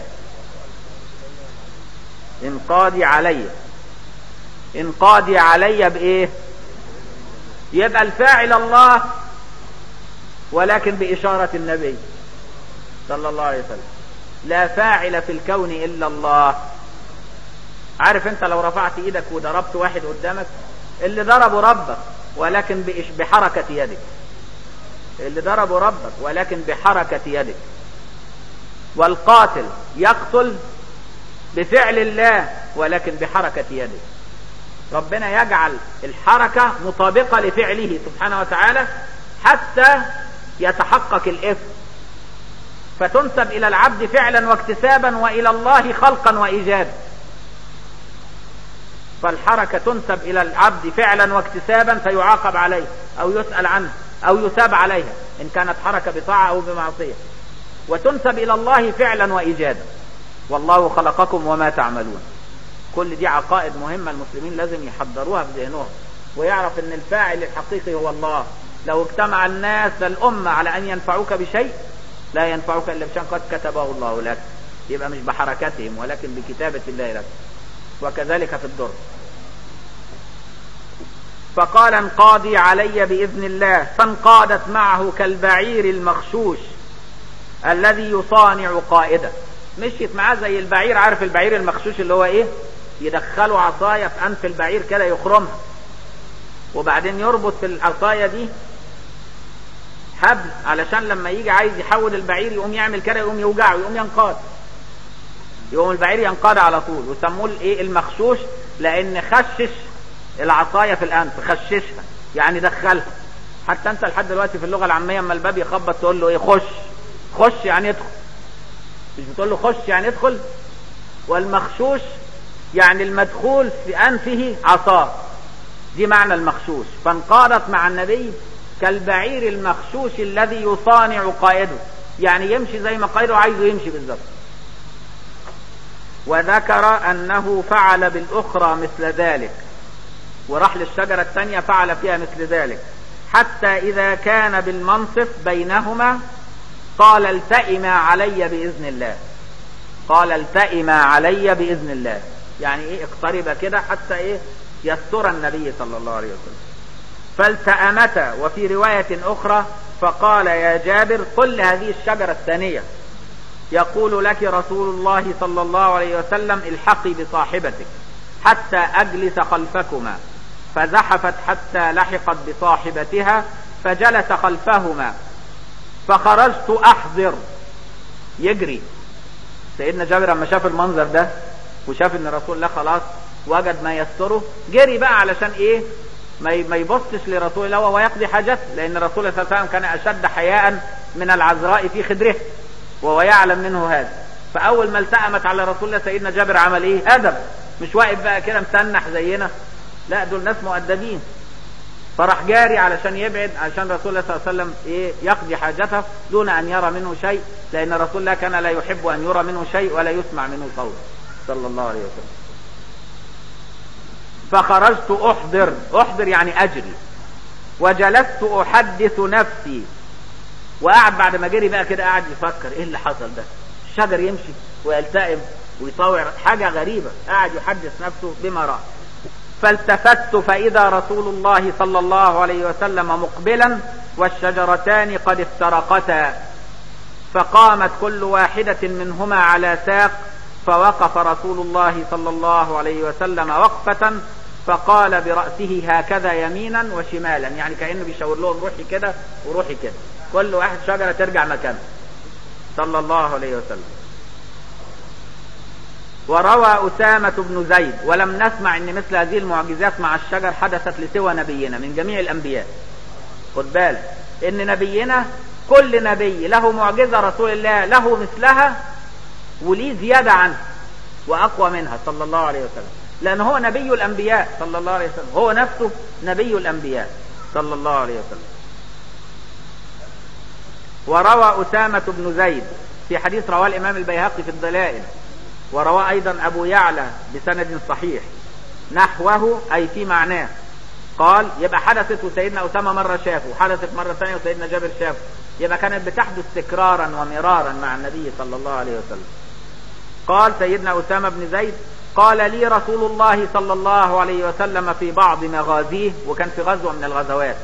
A: انقادي علي انقادي علي بايه يبقى الفاعل الله ولكن بإشارة النبي صلى الله عليه وسلم لا فاعل في الكون إلا الله عارف انت لو رفعت ايدك وضربت واحد قدامك اللي ضربه ربك ولكن بحركة يدك اللي ضربه ربك ولكن بحركة يدك والقاتل يقتل بفعل الله ولكن بحركة يده ربنا يجعل الحركة مطابقة لفعله سبحانه وتعالى حتى يتحقق الإثم فتنسب إلى العبد فعلا واكتسابا وإلى الله خلقا وإيجادا فالحركة تنسب إلى العبد فعلا واكتسابا فيعاقب عليه أو يسأل عنه أو يثاب عليها إن كانت حركة بطاعة أو بمعصية وتنسب إلى الله فعلا وإيجادا والله خلقكم وما تعملون كل دي عقائد مهمة المسلمين لازم يحضروها في ذهنهم ويعرف ان الفاعل الحقيقي هو الله لو اجتمع الناس الأمة على أن ينفعوك بشيء لا ينفعك إلا بشيء قد كتبه الله لك يبقى مش بحركتهم ولكن بكتابة الله لك وكذلك في الضر فقال انقادي علي بإذن الله فانقادت معه كالبعير المخشوش الذي يصانع قائده مشيت معاه زي البعير عارف البعير المخشوش اللي هو ايه يدخلوا عصاية في انف البعير كده يخرمها وبعدين يربط في العصاية دي حبل علشان لما يجي عايز يحول البعير يقوم يعمل كده يقوم يوجعه يقوم ينقاد يقوم البعير ينقاد على طول وسموه الايه المخشوش لان خشش العصاية في الانف خششها يعني دخلها حتى انت لحد دلوقتي في اللغة العامية اما الباب يخبط تقول له ايه خش خش يعني ادخل مش بتقول له خش يعني ادخل والمخشوش يعني المدخول في انفه عصاه دي معنى المخشوش فانقادت مع النبي كالبعير المخشوش الذي يصانع قائده يعني يمشي زي ما قائده عايزه يمشي بالظبط وذكر انه فعل بالاخرى مثل ذلك وراح للشجرة الثانية فعل فيها مثل ذلك حتى اذا كان بالمنصف بينهما قال التئما علي بإذن الله قال التئما علي بإذن الله يعني ايه اقترب كده حتى ايه يستر النبي صلى الله عليه وسلم فالتأمتا وفي رواية أخرى فقال يا جابر قل هذه الشجرة الثانية يقول لك رسول الله صلى الله عليه وسلم الحقي بصاحبتك حتى أجلس خلفكما فزحفت حتى لحقت بصاحبتها فجلس خلفهما فخرجت احذر يجري سيدنا جابر لما شاف المنظر ده وشاف ان رسول الله خلاص وجد ما يستره جري بقى علشان ايه ما يبصش لرسول الله وهو يقضي حاجته لان الرسول صلى الله عليه وسلم كان اشد حياء من العذراء في خدره وهو يعلم منه هذا فاول ما التأمت على رسول الله سيدنا جابر عمل ايه ادب مش واقف بقى كده متنح زينا لا دول ناس مؤدبين فراح جاري علشان يبعد علشان رسول الله صلى الله عليه وسلم ايه يقضي حاجته دون ان يرى منه شيء لان رسول الله كان لا يحب ان يرى منه شيء ولا يسمع منه صوت صلى الله عليه وسلم فخرجت احضر احضر يعني اجري وجلست احدث نفسي وقعد بعد ما جري بقى كده قاعد يفكر ايه اللي حصل ده الشجر يمشي ويلتئم ويطاوع حاجة غريبة قاعد يحدث نفسه بما رأى فالتفت فإذا رسول الله صلى الله عليه وسلم مقبلا والشجرتان قد افترقتا فقامت كل واحدة منهما على ساق فوقف رسول الله صلى الله عليه وسلم وقفة فقال برأسه هكذا يمينا وشمالا يعني كأنه بيشاور لهم روحي كده وروحي كده كل واحد شجرة ترجع مكانها صلى الله عليه وسلم وروى أسامة بن زيد ولم نسمع أن مثل هذه المعجزات مع الشجر حدثت لسوى نبينا من جميع الأنبياء خد بالك أن نبينا كل نبي له معجزة رسول الله له مثلها وليه زيادة عنه وأقوى منها صلى الله عليه وسلم لأن هو نبي الأنبياء صلى الله عليه وسلم هو نفسه نبي الأنبياء صلى الله عليه وسلم وروى أسامة بن زيد في حديث رواه الإمام البيهقي في الدلائل وروى أيضا أبو يعلى بسند صحيح نحوه أي في معناه قال يبقى حدثت وسيدنا أسامة مرة شافه وحدثت مرة ثانية وسيدنا جابر شافه يبقى كانت بتحدث تكرارا ومرارا مع النبي صلى الله عليه وسلم قال سيدنا أسامة بن زيد قال لي رسول الله صلى الله عليه وسلم في بعض مغازيه وكان في غزوة من الغزوات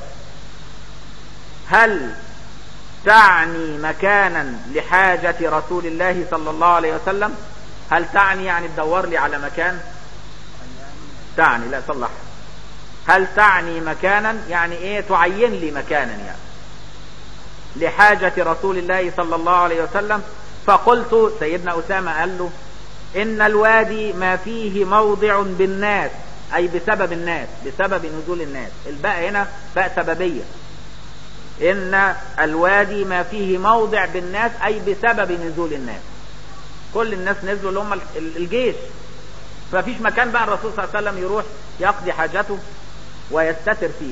A: هل تعني مكانا لحاجة رسول الله صلى الله عليه وسلم هل تعني يعني تدور لي على مكان تعني لا صلح هل تعني مكانا يعني ايه تعين لي مكانا يعني لحاجة رسول الله صلى الله عليه وسلم فقلت سيدنا أسامة قال له إن الوادي ما فيه موضع بالناس أي بسبب الناس بسبب نزول الناس الباء هنا باء سببية إن الوادي ما فيه موضع بالناس أي بسبب نزول الناس كل الناس نزلوا اللي هم الجيش ففيش مكان بقى الرسول صلى الله عليه وسلم يروح يقضي حاجته ويستتر فيه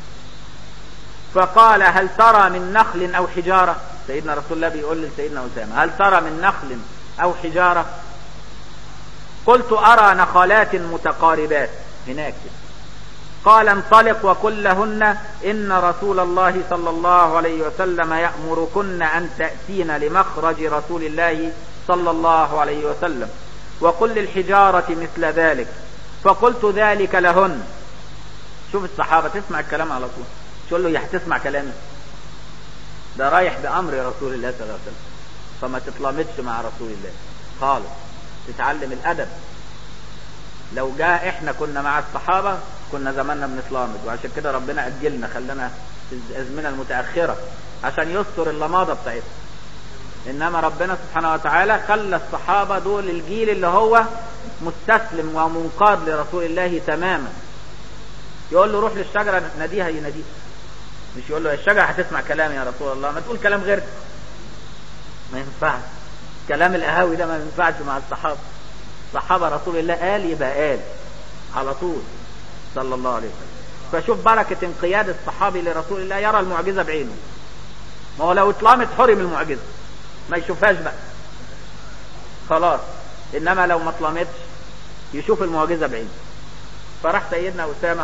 A: فقال هل ترى من نخل او حجارة سيدنا رسول الله بيقول لسيدنا أسامة هل ترى من نخل او حجارة قلت ارى نخلات متقاربات هناك قال انطلق وقل لهن ان رسول الله صلى الله عليه وسلم يأمركن ان تأتين لمخرج رسول الله صلى الله عليه وسلم وقل للحجارة مثل ذلك فقلت ذلك لهن شوف الصحابة تسمع الكلام على طول تقول له يا هتسمع كلامي ده رايح بأمر رسول الله صلى الله عليه وسلم فما تتلامتش مع رسول الله خالص تتعلم الأدب لو جاء احنا كنا مع الصحابة كنا زماننا بنتلامد وعشان كده ربنا أجلنا خلانا في الأزمنة المتأخرة عشان يستر اللماضة بتاعتنا انما ربنا سبحانه وتعالى خلى الصحابة دول الجيل اللي هو مستسلم ومنقاد لرسول الله تماما يقول له روح للشجرة ناديها يناديها مش يقول له الشجرة هتسمع كلامي يا رسول الله ما تقول كلام غير ما ينفعش كلام القهاوي ده ما ينفعش مع الصحابة صحابة رسول الله قال يبقى قال على طول صلى الله عليه وسلم فشوف بركة انقياد الصحابي لرسول الله يرى المعجزة بعينه ما هو لو اتلامت حرم المعجزة ما يشوفهاش بقى خلاص انما لو ما اتلامتش يشوف المعجزة بعينه فراح سيدنا أسامة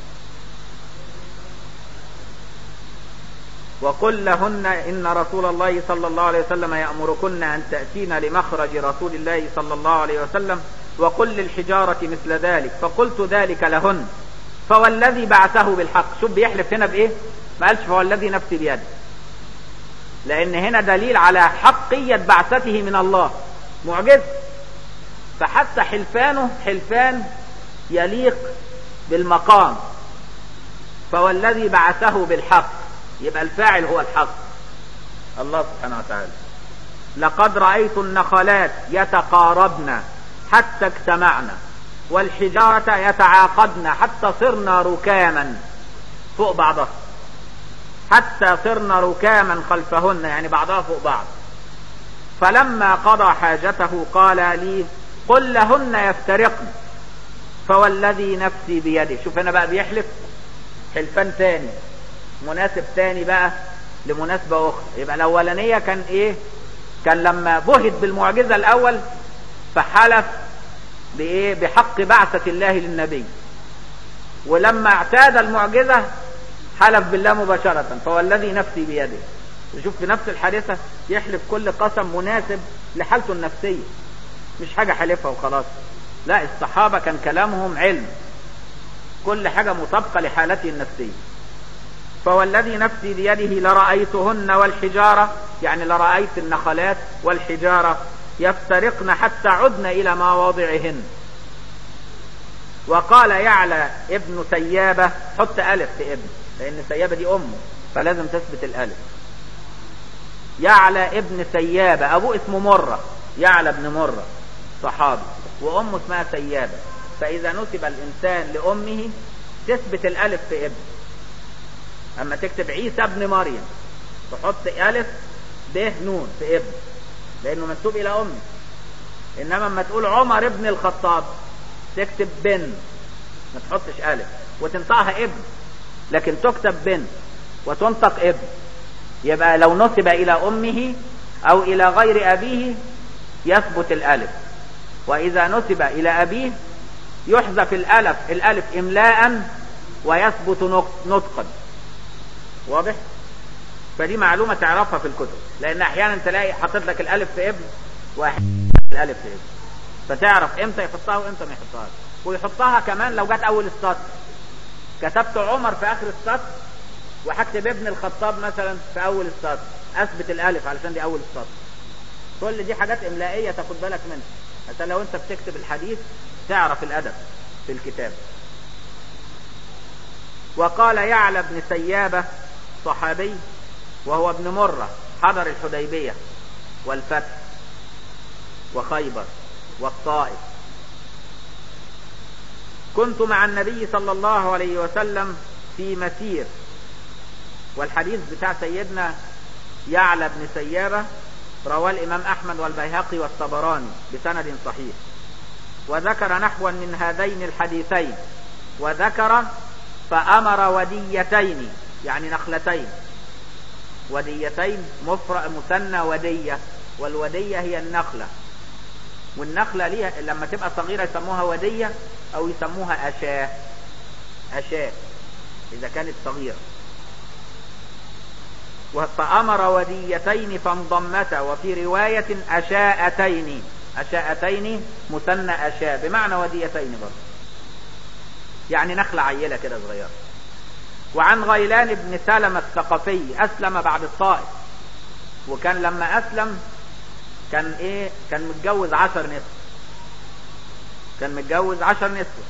A: وقل لهن إن رسول الله صلى الله عليه وسلم يأمركن أن تأتين لمخرج رسول الله صلى الله عليه وسلم وقل للحجارة مثل ذلك فقلت ذلك لهن فوالذي بعثه بالحق شوف بيحلف هنا بإيه ما قالش فوالذي نفسي بيده لأن هنا دليل على حقية بعثته من الله معجز فحتى حلفانه حلفان يليق بالمقام فوالذي بعثه بالحق يبقى الفاعل هو الحق الله سبحانه وتعالى لقد رأيت النخلات يتقاربن حتى اجتمعنا والحجارة يتعاقدن حتى صرنا ركاما فوق بعضها حتى صرنا ركاما خلفهن يعني بعضها فوق بعض فلما قضى حاجته قال لي قل لهن يفترقن فوالذي نفسي بيده شوف هنا بقى بيحلف حلفان تاني مناسب تاني بقى لمناسبة أخرى يبقى الأولانية كان إيه كان لما بهت بالمعجزة الأول فحلف بإيه بحق بعثة الله للنبي ولما اعتاد المعجزة حلف بالله مباشرة فوالذي نفسي بيده شوف في نفس الحادثة يحلف كل قسم مناسب لحالته النفسية مش حاجة حلفها وخلاص لا الصحابة كان كلامهم علم كل حاجة مطابقة لحالته النفسية فوالذي نفسي بيده لرأيتهن والحجارة يعني لرأيت النخلات والحجارة يفترقن حتى عدن إلى مواضعهن وقال يعلى ابن سيابة حط ألف في ابن لأن سيابة دي أمه فلازم تثبت الألف يعلى ابن سيابة أبوه اسمه مرة يعلى ابن مرة صحابي وأمه اسمها سيابة فإذا نسب الإنسان لأمه تثبت الألف في ابن أما تكتب عيسى ابن مريم تحط ألف ب نون في ابن لأنه منسوب إلى أمه إنما لما تقول عمر ابن الخطاب تكتب بن ما تحطش ألف وتنطقها ابن لكن تكتب بن وتنطق ابن يبقى لو نسب إلى أمه أو إلى غير أبيه يثبت الألف وإذا نسب إلى أبيه يحذف الألف الألف إملاء ويثبت نطقا واضح فدي معلومة تعرفها في الكتب لأن أحيانا تلاقي حاطط لك الألف في ابن وأحيانا الألف في ابن فتعرف إمتى يحطها وإمتى ما يحطهاش ويحطها كمان لو جت أول السطر كتبت عمر في آخر السطر وهكتب ابن الخطاب مثلا في أول السطر أثبت الألف علشان دي أول السطر كل دي حاجات إملائية تاخد بالك منها حتى لو أنت بتكتب الحديث تعرف الأدب في الكتاب وقال يعلى بن سيابة صحابي وهو ابن مرة حضر الحديبية والفتح وخيبر والطائف كنت مع النبي صلى الله عليه وسلم في مسير والحديث بتاع سيدنا يعلى بن سيابة رواه الإمام أحمد والبيهقي والطبراني بسند صحيح وذكر نحوا من هذين الحديثين وذكر فأمر وديتين يعني نخلتين وديتين مفرق مثنى ودية والودية هي النخلة والنخلة ليها لما تبقى صغيرة يسموها ودية أو يسموها أشاه أشاه إذا كانت صغيرة فأمر وديتين فانضمتا وفي رواية أشاءتين أشاءتين مثنى أشاء بمعنى وديتين برضه يعني نخلة عيلة كده صغيرة وعن غيلان بن سلمة الثقفي أسلم بعد الطائف وكان لما أسلم كان إيه كان متجوز عشر نسوة كان متجوز عشر نسوة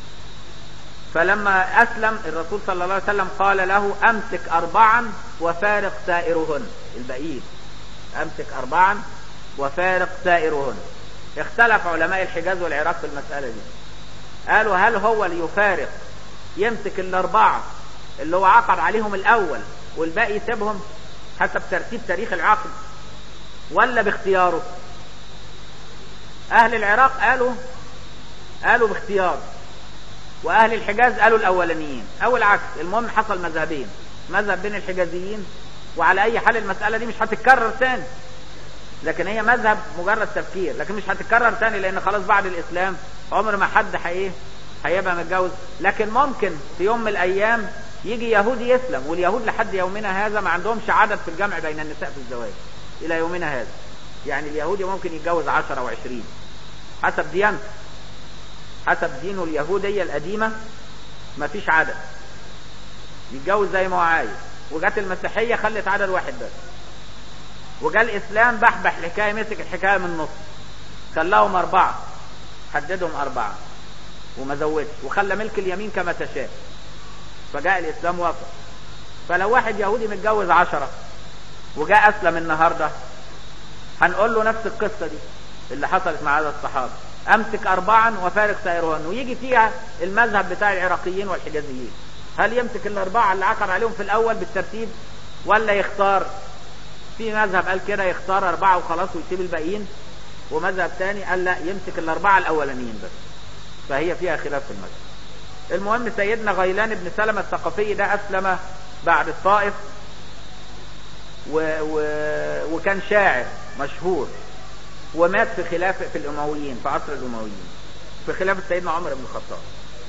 A: فلما أسلم الرسول صلى الله عليه وسلم قال له أمسك أربعا وفارق سائرهن الباقيين أمسك أربعا وفارق سائرهن اختلف علماء الحجاز والعراق في المسألة دي قالوا هل هو اللي يفارق يمسك الأربعة اللي هو عقد عليهم الأول والباقي يسيبهم حسب ترتيب تاريخ العقد ولا باختياره أهل العراق قالوا قالوا باختيار وأهل الحجاز قالوا الأولانيين أو العكس المهم حصل مذهبين مذهب بين الحجازيين وعلى أي حال المسألة دي مش هتتكرر تاني لكن هي مذهب مجرد تفكير لكن مش هتتكرر تاني لأن خلاص بعد الإسلام عمر ما حد حقيقي هيبقى متجوز لكن ممكن في يوم من الأيام يجي يهودي يسلم واليهود لحد يومنا هذا ما عندهمش عدد في الجمع بين النساء في الزواج إلى يومنا هذا يعني اليهودي ممكن يتجوز عشرة أو عشرين حسب ديانته حسب دينه اليهودية القديمة مفيش عدد يتجوز زي ما هو عايز وجات المسيحية خلت عدد واحد بس وجاء الإسلام بحبح الحكاية مسك الحكاية من النص خلاهم أربعة حددهم أربعة وما زودش وخلى ملك اليمين كما تشاء فجاء الإسلام وافق فلو واحد يهودي متجوز عشرة وجاء أسلم النهاردة هنقول له نفس القصة دي اللي حصلت مع هذا الصحابة امسك اربعا وفارق سائرهن ويجي فيها المذهب بتاع العراقيين والحجازيين هل يمسك الاربعه اللي عقد عليهم في الاول بالترتيب ولا يختار في مذهب قال كده يختار اربعه وخلاص ويسيب الباقيين ومذهب تاني قال لا يمسك الاربعه الاولانيين بس فهي فيها خلاف في المذهب المهم سيدنا غيلان بن سلمة الثقفي ده أسلم بعد الطائف و... و... وكان شاعر مشهور ومات في خلاف في الأمويين في عصر الأمويين في خلافة سيدنا عمر بن الخطاب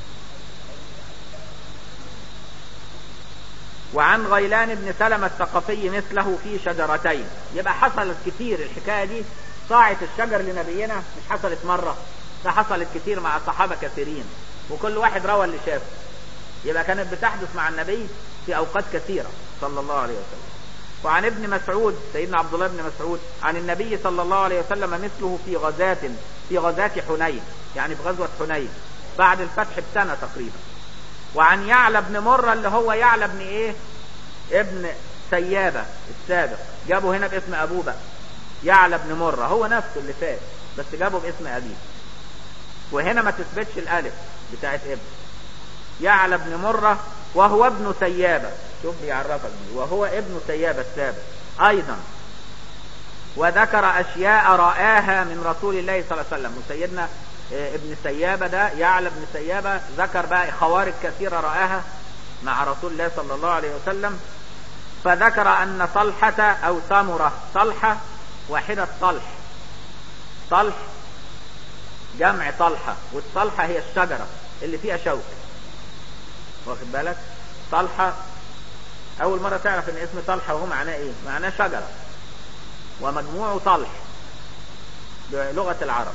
A: وعن غيلان بن سلمة الثقفي مثله في شجرتين يبقى حصلت كتير الحكاية دي صاعة الشجر لنبينا مش حصلت مرة ده حصلت كتير مع الصحابة كثيرين وكل واحد روى اللي شافه يبقى كانت بتحدث مع النبي في أوقات كثيرة صلى الله عليه وسلم وعن ابن مسعود سيدنا عبد الله بن مسعود عن النبي صلى الله عليه وسلم مثله في غزاة في غزاة حنين يعني في غزوة حنين بعد الفتح بسنة تقريبا وعن يعلى بن مرة اللي هو يعلى بن ايه ابن سيابة السابق جابه هنا باسم ابوه بقى يعلى بن مرة هو نفسه اللي فات بس جابه باسم ابيه وهنا ما تثبتش الالف بتاعت ابن يعلى بن مرة وهو ابن سيابة شوف بيعرفك دي وهو ابن سيابة السابق ايضا وذكر اشياء رآها من رسول الله صلى الله عليه وسلم وسيدنا ابن سيابة ده يعلى ابن سيابة ذكر بقى خوارق كثيرة رآها مع رسول الله صلى الله عليه وسلم فذكر أن طلحة أو سمرة طلحة واحدة طلح طلح جمع طلحة والطلحة هي الشجرة اللي فيها شوك واخد بالك طلحة أول مرة تعرف إن اسم طلحة وهو معناه إيه معناه شجرة ومجموعه طلح بلغة العرب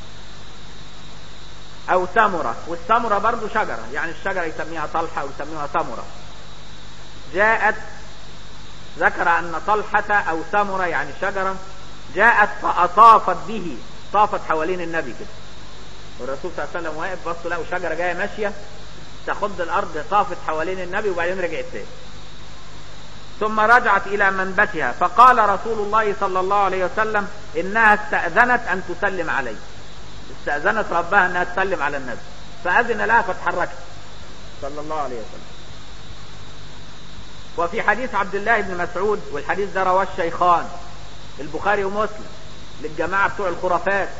A: او ثمرة والثمرة برضو شجرة يعني الشجرة يسميها طلحة ويسميها ثمرة جاءت ذكر ان طلحة او ثمرة يعني شجرة جاءت فاطافت به طافت حوالين النبي كده والرسول صلى الله عليه وسلم واقف بصوا لقوا شجرة جاية ماشية تخض الارض طافت حوالين النبي وبعدين رجعت تاني ثم رجعت الى منبتها فقال رسول الله صلى الله عليه وسلم انها استأذنت ان تسلم عليه استأذنت ربها انها تسلم على النبي فأذن لها فاتحركت صلى الله عليه وسلم وفي حديث عبد الله بن مسعود والحديث ده رواه الشيخان البخاري ومسلم للجماعة بتوع الخرافات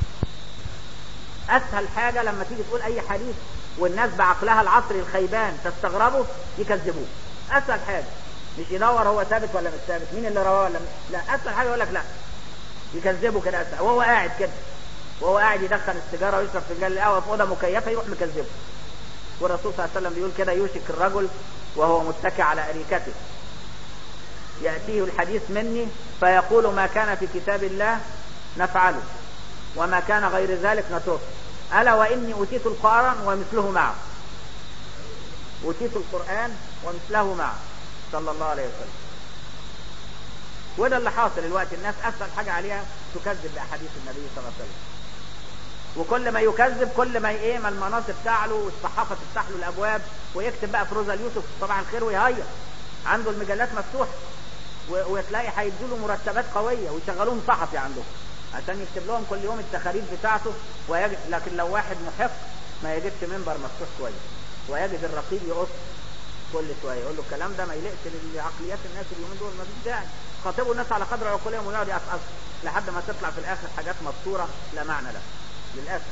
A: اسهل حاجة لما تيجي تقول اي حديث والناس بعقلها العصري الخيبان تستغربه يكذبوه اسهل حاجة مش يدور هو ثابت ولا مش ثابت مين اللي رواه ولا مش لا اسهل حاجة يقول لك لا يكذبه كده اسهل وهو قاعد كده وهو قاعد يدخن السيجاره ويشرب فنجان القهوه في اوضه مكيفه يروح مكذبه والرسول صلى الله عليه وسلم بيقول كده يوشك الرجل وهو متكئ على اريكته ياتيه الحديث مني فيقول ما كان في كتاب الله نفعله وما كان غير ذلك نتركه الا واني اوتيت القران ومثله معه اوتيت القران ومثله معه صلى الله عليه وسلم وده اللي حاصل الوقت الناس اسهل حاجه عليها تكذب باحاديث النبي صلى الله عليه وسلم وكل ما يكذب كل ما ايه ما المناصب تعلو والصحافه تفتح له الابواب ويكتب بقى فروزه اليوسف صباح الخير ويهيص عنده المجلات مفتوحه وتلاقي هيدوا له مرتبات قويه ويشغلوهم صحفي عندهم عشان يكتب لهم كل يوم التخاريف بتاعته ويجد لكن لو واحد محق ما يجدش منبر مفتوح كويس ويجد الرقيب يقص كل شويه يقول له الكلام ده ما يليقش لعقليات الناس اليومين دول ما فيش داعي خاطبوا الناس على قدر عقولهم ويقعد يقصقص لحد ما تطلع في الاخر حاجات مبصوره لا معنى لها للاسف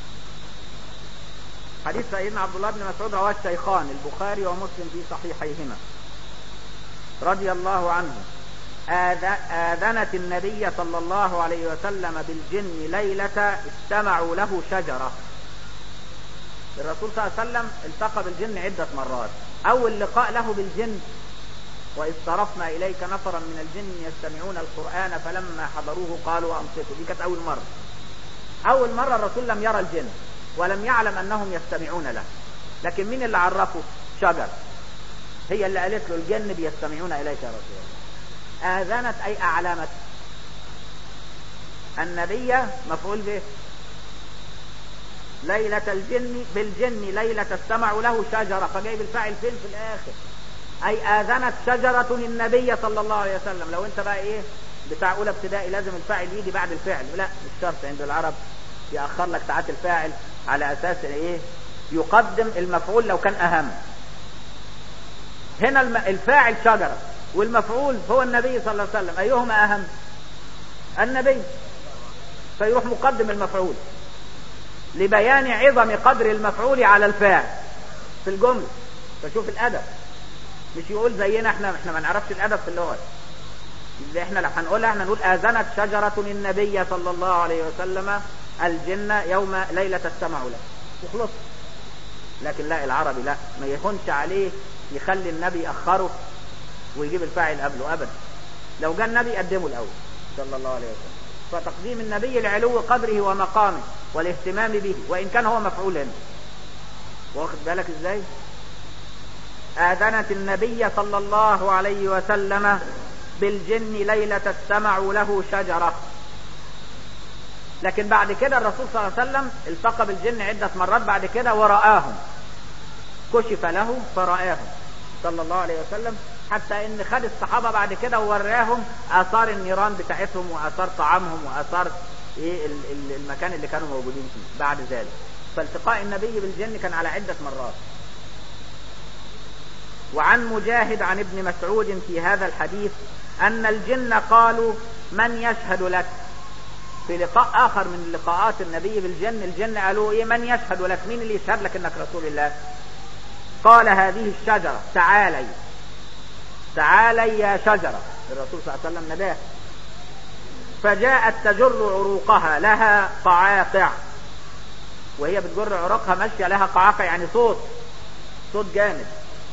A: حديث سيدنا عبد الله بن مسعود رواه الشيخان البخاري ومسلم في صحيحيهما رضي الله عنه آذنت النبي صلى الله عليه وسلم بالجن ليلة استمعوا له شجرة الرسول صلى الله عليه وسلم التقى بالجن عدة مرات أول لقاء له بالجن وإذ صرفنا إليك نفرا من الجن يستمعون القرآن فلما حضروه قالوا أنصتوا دي كانت أول مرة أول مرة الرسول لم يرى الجن ولم يعلم أنهم يستمعون له لكن مين اللي عرفه شجر هي اللي قالت له الجن بيستمعون إليك يا رسول الله آذنت أي أعلمت النبي مفعول به ليلة الجن بالجن ليلة استمعوا له شجرة فجايب الفاعل فين في الآخر أي آذنت شجرة النبي صلى الله عليه وسلم لو أنت بقى إيه بتاع أولى ابتدائي لازم الفاعل يجي بعد الفعل لا مش شرط عند العرب يأخر لك ساعات الفاعل على أساس إيه يقدم المفعول لو كان أهم هنا الفاعل شجرة والمفعول هو النبي صلى الله عليه وسلم أيهما أهم النبي فيروح مقدم المفعول لبيان عظم قدر المفعول على الفاعل في الجملة فشوف الأدب مش يقول زينا احنا احنا ما نعرفش الأدب في اللغة اللي احنا لو هنقولها احنا نقول آذنت شجرة النبي صلى الله عليه وسلم الجن يوم ليلة السمع له وخلص لكن لا العربي لا ما يهونش عليه يخلي النبي يأخره ويجيب الفاعل قبله أبدا لو جاء النبي قدمه الأول صلى الله عليه وسلم فتقديم النبي لعلو قدره ومقامه والاهتمام به وإن كان هو مفعول هنا واخد بالك ازاي آذنت النبي صلى الله عليه وسلم بالجن ليلة السمع له شجرة لكن بعد كده الرسول صلى الله عليه وسلم التقى بالجن عدة مرات بعد كده ورآهم كشف له فرآهم صلى الله عليه وسلم حتى ان خد الصحابة بعد كده ووراهم اثار النيران بتاعتهم واثار طعامهم واثار ايه المكان اللي كانوا موجودين فيه بعد ذلك فالتقاء النبي بالجن كان على عدة مرات وعن مجاهد عن ابن مسعود في هذا الحديث ان الجن قالوا من يشهد لك في لقاء اخر من لقاءات النبي بالجن الجن قالوا ايه من يشهد لك مين اللي يشهد لك انك رسول الله قال هذه الشجرة تعالي تعالي يا شجرة الرسول صلى الله عليه وسلم نداه فجاءت تجر عروقها لها قعاقع وهي بتجر عروقها ماشية لها قعاقع يعني صوت صوت جامد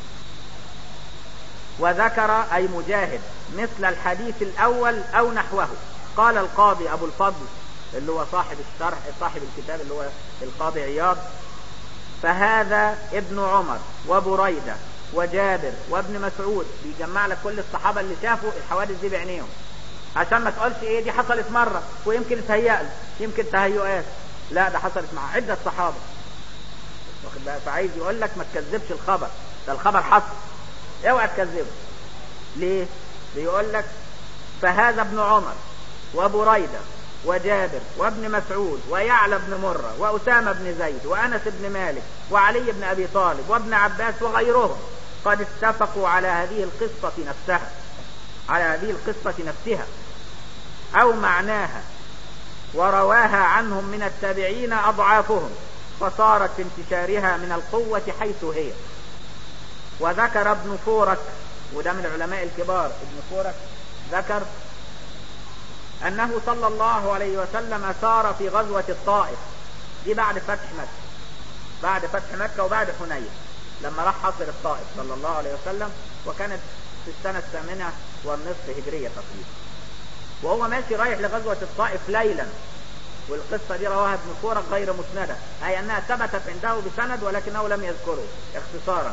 A: وذكر أي مجاهد مثل الحديث الأول أو نحوه قال القاضي أبو الفضل اللي هو صاحب الشرح صاحب الكتاب اللي هو القاضي عياض فهذا ابن عمر وبريدة وجابر وابن مسعود بيجمع لك كل الصحابة اللي شافوا الحوادث دي بعينيهم عشان ما تقولش ايه دي حصلت مرة ويمكن تهيأ يمكن تهيؤات لا ده حصلت مع عدة صحابة واخد بالك فعايز يقول لك ما تكذبش الخبر ده الخبر حصل اوعى تكذبه ليه بيقول لك فهذا ابن عمر وبريدة وجابر وابن مسعود ويعلى بن مرة وأسامة بن زيد وأنس بن مالك وعلي بن أبي طالب وابن عباس وغيرهم قد اتفقوا على هذه القصة نفسها على هذه القصة نفسها أو معناها ورواها عنهم من التابعين أضعافهم فصارت في انتشارها من القوة حيث هي وذكر ابن فورك وده من العلماء الكبار ابن فورك ذكر أنه صلى الله عليه وسلم سار في غزوة الطائف دي بعد فتح مكة بعد فتح مكة وبعد حنين لما راح حصر الطائف صلى الله عليه وسلم وكانت في السنة الثامنة والنصف هجرية تقريبا وهو ماشي رايح لغزوة الطائف ليلا والقصة دي رواها ابن فورك غير مسندة أي أنها ثبتت عنده بسند ولكنه لم يذكره اختصارا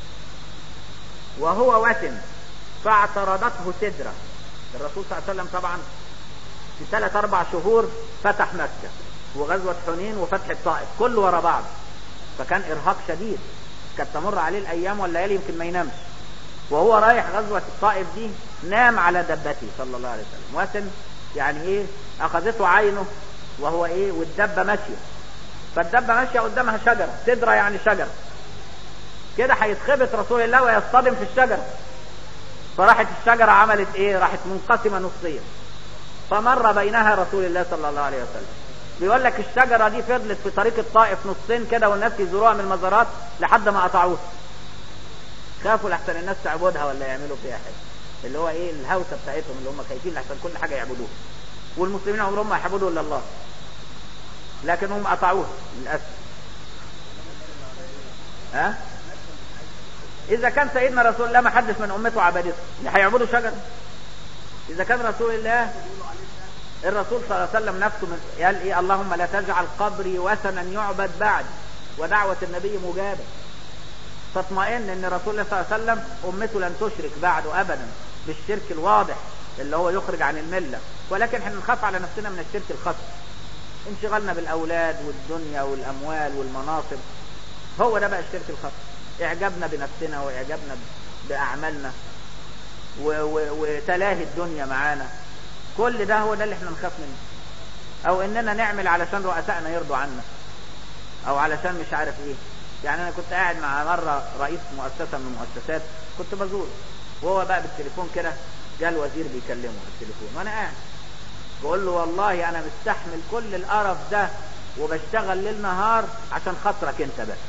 A: وهو وثن فاعترضته سدرة الرسول صلى الله عليه وسلم طبعا في ثلاث أربع شهور فتح مكة وغزوة حنين وفتح الطائف كله ورا بعض فكان إرهاق شديد كانت تمر عليه الأيام والليالي يمكن ما ينامش وهو رايح غزوة الطائف دي نام على دبته صلى الله عليه وسلم وثن يعني ايه اخذته عينه وهو ايه والدبة ماشية فالدبة ماشية قدامها شجرة سدرة يعني شجرة كده هيتخبط رسول الله ويصطدم في الشجرة فراحت الشجرة عملت ايه راحت منقسمة نصين فمر بينها رسول الله صلى الله عليه وسلم بيقول لك الشجرة دي فضلت في طريق الطائف نصين كده والناس يزوروها من المزارات لحد ما قطعوها خافوا لحسن الناس تعبدها ولا يعملوا فيها حاجة اللي هو ايه الهوسة بتاعتهم اللي هم خايفين لحسن كل حاجة يعبدوها والمسلمين عمرهم ما يعبدوا الا الله لكن هم قطعوها للأسف ها اذا كان سيدنا رسول الله ما حدش من امته عبدته هيعبدوا شجر اذا كان رسول الله الرسول صلى الله عليه وسلم نفسه من قال ايه اللهم لا تجعل قبري وثنا يعبد بعد ودعوة النبي مجابة فاطمئن ان رسول الله صلى الله عليه وسلم امته لن تشرك بعده ابدا بالشرك الواضح اللي هو يخرج عن الملة ولكن احنا نخاف على نفسنا من الشرك الخفي انشغلنا بالاولاد والدنيا والاموال والمناصب هو ده بقى الشرك الخفي اعجابنا بنفسنا واعجابنا باعمالنا وتلاهي الدنيا معانا كل ده هو ده اللي احنا نخاف منه او اننا نعمل علشان رؤسائنا يرضوا عنا او علشان مش عارف ايه يعني انا كنت قاعد مع مرة رئيس مؤسسة من المؤسسات كنت بزور وهو بقى بالتليفون كده جاء الوزير بيكلمه بالتليفون وانا قاعد بقول له والله انا مستحمل كل القرف ده وبشتغل ليل نهار عشان خاطرك انت بس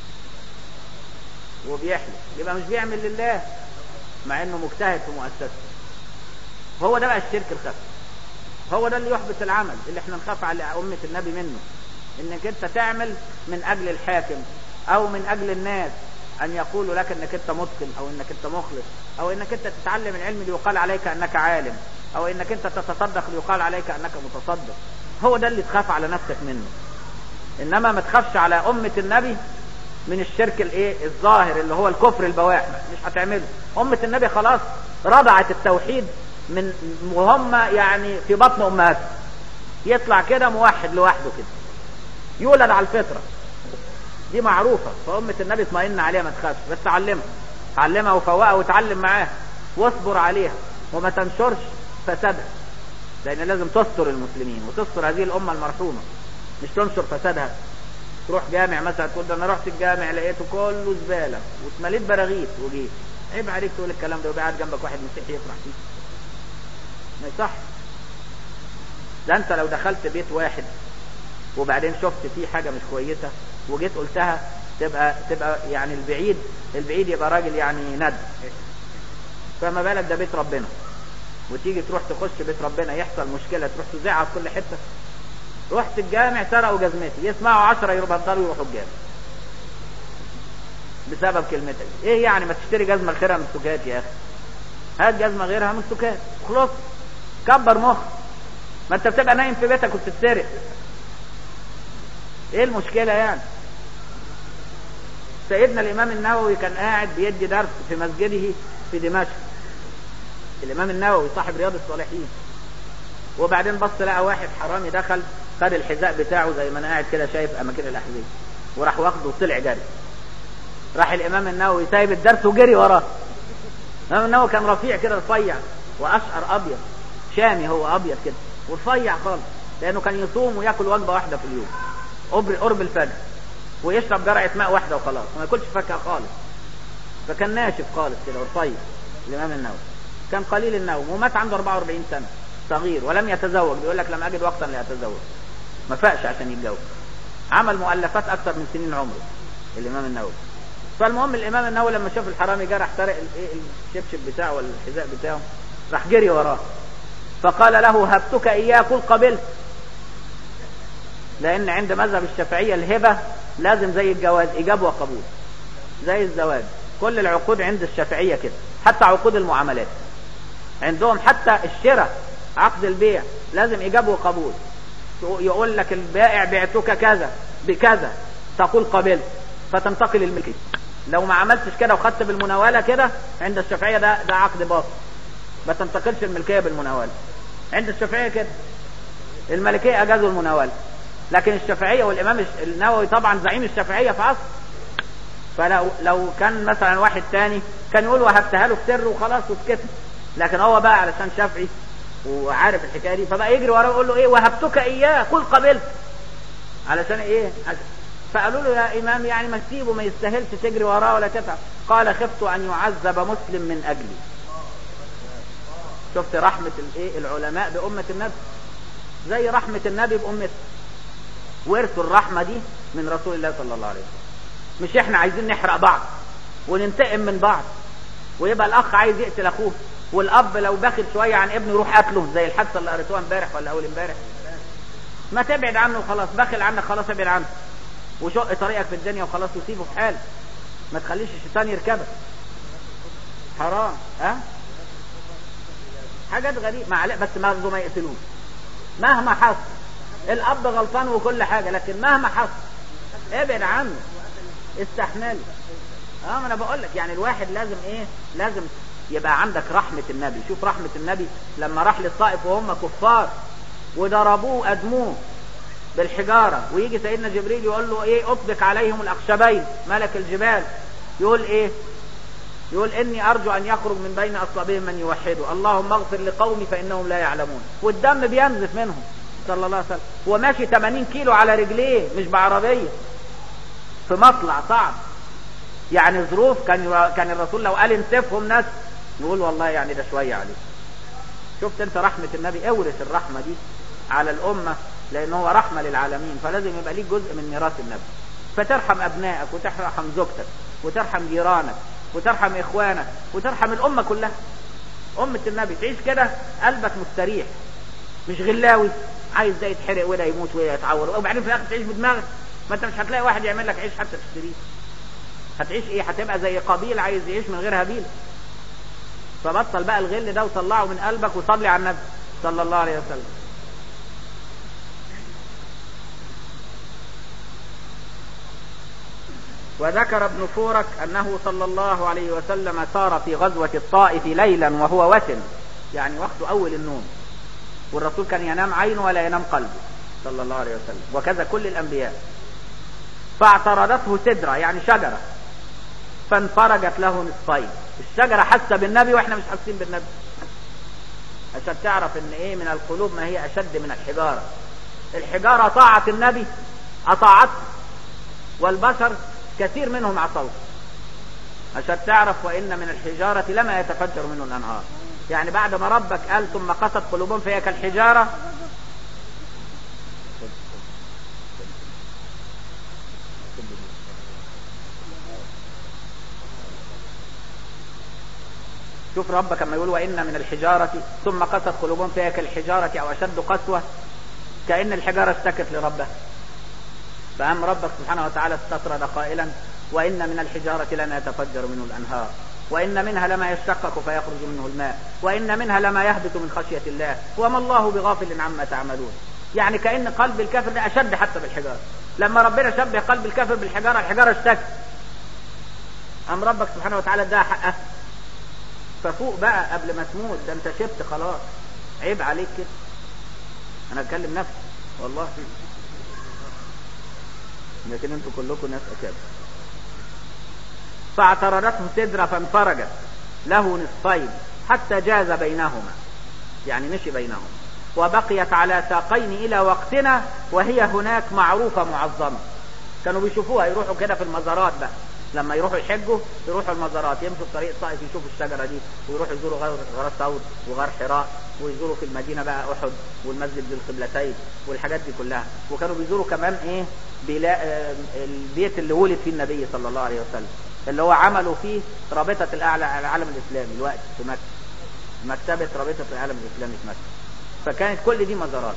A: وبيحلف يبقى مش بيعمل لله مع انه مجتهد في مؤسسته هو ده بقى الشرك الخفي هو ده اللي يحبط العمل اللي احنا نخاف على أمة النبي منه انك انت تعمل من اجل الحاكم او من اجل الناس ان يقولوا لك انك انت متقن او انك انت مخلص او انك انت تتعلم العلم ليقال عليك انك عالم او انك انت تتصدق ليقال عليك انك متصدق هو ده اللي تخاف على نفسك منه انما ما تخافش على امة النبي من الشرك الايه الظاهر اللي هو الكفر البواح مش هتعمله امة النبي خلاص رضعت التوحيد من وهم يعني في بطن امهاتهم يطلع كده موحد لوحده كده يولد على الفطرة دي معروفة فأمة النبي اطمئن عليها ما تخافش بس علمها علمها وفوقها وتعلم معاها واصبر عليها وما تنشرش فسادها لأن لازم تستر المسلمين وتستر هذه الأمة المرحومة مش تنشر فسادها تروح جامع مثلا تقول ده انا رحت الجامع لقيته كله زبالة واتمليت براغيث وجيت عيب عليك تقول الكلام ده وقاعد جنبك واحد مسيحي يفرح فيه ما يصح ده انت لو دخلت بيت واحد وبعدين شفت فيه حاجة مش كويسة وجيت قلتها تبقى تبقى يعني البعيد البعيد يبقى راجل يعني ند فما بالك ده بيت ربنا وتيجي تروح تخش بيت ربنا يحصل مشكلة تروح تذيعها في كل حتة رحت الجامع سرقوا جزمتي يسمعوا عشرة يبطلوا يروحوا الجامع بسبب كلمتك ايه يعني ما تشتري جزمة غيرها من السكات يا اخي هات جزمة غيرها من السكات خلاص كبر مخ ما انت بتبقى نايم في بيتك وبتتسرق ايه المشكلة يعني سيدنا الامام النووي كان قاعد بيدي درس في مسجده في دمشق الامام النووي صاحب رياض الصالحين وبعدين بص لقى واحد حرامي دخل خد الحذاء بتاعه زي ما انا قاعد كده شايف اماكن الاحذيه وراح واخده وطلع جري راح الامام النووي سايب الدرس وجري وراه الامام النووي كان رفيع كده رفيع واشقر ابيض شامي هو ابيض كده ورفيع خالص لانه كان يصوم وياكل وجبه واحده في اليوم قرب قرب الفجر ويشرب جرعه ماء واحده وخلاص وما ياكلش فاكهه خالص فكان ناشف خالص كده ورفيع الامام النووي كان قليل النوم ومات عنده 44 سنه صغير ولم يتزوج بيقول لك لم اجد وقتا لاتزوج ما فاقش عشان يتجوز عمل مؤلفات اكثر من سنين عمره الامام النووي فالمهم الامام النووي لما شاف الحرامي جه راح سرق الشبشب بتاعه ولا الحذاء بتاعه راح جري وراه فقال له هبتك اياه قل قبلت لان عند مذهب الشافعيه الهبه لازم زي الجواز ايجاب وقبول زي الزواج كل العقود عند الشافعيه كده حتى عقود المعاملات عندهم حتى الشراء عقد البيع لازم ايجاب وقبول يقول لك البائع بعتك كذا بكذا تقول قبلت فتنتقل الملكيه لو ما عملتش كده وخدت بالمناوله كده عند الشافعيه ده ده عقد باطل ما تنتقلش الملكيه بالمناوله عند الشافعيه كده الملكيه اجازوا المناوله لكن الشافعيه والامام النووي طبعا زعيم الشافعيه في عصر فلو لو كان مثلا واحد تاني كان يقول وهبتها له في سر وخلاص وسكت لكن هو بقى علشان شافعي وعارف الحكايه دي فبقى يجري وراه ويقول له ايه وهبتك اياه قل قبلت علشان ايه فقالوا له يا امام يعني ما تسيبه ما يستاهلش تجري وراه ولا تتعب قال خفت ان يعذب مسلم من اجلي شفت رحمة الايه العلماء بأمة النبي زي رحمة النبي بأمته ورثوا الرحمة دي من رسول الله صلى الله عليه وسلم مش احنا عايزين نحرق بعض وننتقم من بعض ويبقى الاخ عايز يقتل اخوه والاب لو بخل شوية عن ابنه يروح قتله زي الحادثة اللي قريتوها امبارح ولا اول امبارح ما تبعد عنه وخلاص بخل عنك خلاص ابعد عنه وشق طريقك في الدنيا وخلاص وسيبه في حاله ما تخليش الشيطان يركبك حرام ها أه؟ حاجات غريبة مع بس برضه ما يقتلوش مهما حصل الاب غلطان وكل حاجة لكن مهما حصل ابعد عنه استحمله اه ما انا بقول لك يعني الواحد لازم ايه لازم يبقى عندك رحمة النبي شوف رحمة النبي لما راح للطائف وهم كفار وضربوه ادموه بالحجارة ويجي سيدنا جبريل يقول له ايه اطبق عليهم الاخشبين ملك الجبال يقول ايه يقول اني ارجو ان يخرج من بين اصابعهم من يوحده اللهم اغفر لقومي فانهم لا يعلمون والدم بينزف منهم صلى الله عليه وسلم هو ماشي 80 كيلو على رجليه مش بعربيه في مطلع صعب يعني ظروف كان كان الرسول لو قال انسفهم ناس يقول والله يعني ده شويه عليه شفت انت رحمه النبي اورث الرحمه دي على الامه لان هو رحمة للعالمين فلازم يبقى ليك جزء من ميراث النبي فترحم ابنائك وترحم زوجتك وترحم جيرانك وترحم اخوانك وترحم الامة كلها امة النبي تعيش كده قلبك مستريح مش غلاوي عايز ده يتحرق وده يموت وده يتعور وبعدين في الاخر تعيش بدماغك ما انت مش هتلاقي واحد يعمل لك عيش حتى تشتريه هتعيش ايه هتبقى زي قبيل عايز يعيش من غير هابيل فبطل بقى الغل ده وطلعه من قلبك وصلي على النبي صلى الله عليه وسلم وذكر ابن فورك أنه صلى الله عليه وسلم سار في غزوة الطائف ليلا وهو وسن يعني وقت أول النوم والرسول كان ينام عينه ولا ينام قلبه صلى الله عليه وسلم وكذا كل الأنبياء فاعترضته سدرة يعني شجرة فانفرجت له نصفين الشجرة حاسة بالنبي واحنا مش حاسين بالنبي عشان تعرف ان ايه من القلوب ما هي اشد من الحجارة الحجارة طاعت النبي اطاعته والبشر كثير منهم عصوه عشان تعرف وان من الحجارة لما يتفجر منه الانهار يعني بعد ما ربك قال ثم قست قلوبهم فهي كالحجارة شوف ربك لما يقول وإن من الحجارة ثم قست قلوبهم فهي كالحجارة أو أشد قسوة كأن الحجارة اشتكت لربها فأم ربك سبحانه وتعالى استطرد قائلا وإن من الحجارة لما يتفجر منه الأنهار وإن منها لما يشقق فيخرج منه الماء وإن منها لما يهبط من خشية الله وما الله بغافل عما تعملون يعني كأن قلب الكافر ده أشد حتى بالحجارة لما ربنا شبه قلب الكافر بالحجارة الحجارة اشتكت أم ربك سبحانه وتعالى اداها حقها ففوق بقى قبل ما تموت ده انت شبت خلاص عيب عليك كده انا اتكلم نفسي والله لكن انتوا كلكم ناس اكابر فاعترضته سدرة فانفرجت له نصفين حتى جاز بينهما يعني مشي بينهما وبقيت على ساقين الى وقتنا وهي هناك معروفة معظمة كانوا بيشوفوها يروحوا كده في المزارات بقى لما يروحوا يحجوا يروحوا المزارات يمشوا في طريق الطائف يشوفوا الشجرة دي ويروحوا يزوروا غار غار ثور وغار حراء ويزوروا في المدينة بقى أحد والمسجد ذي القبلتين والحاجات دي كلها وكانوا بيزوروا كمان إيه بلا البيت اللي ولد فيه النبي صلى الله عليه وسلم اللي هو عملوا فيه رابطة الأعلى العالم الإسلامي الوقت في مكة مكتبة رابطة العالم الإسلامي في مكة فكانت كل دي مزارات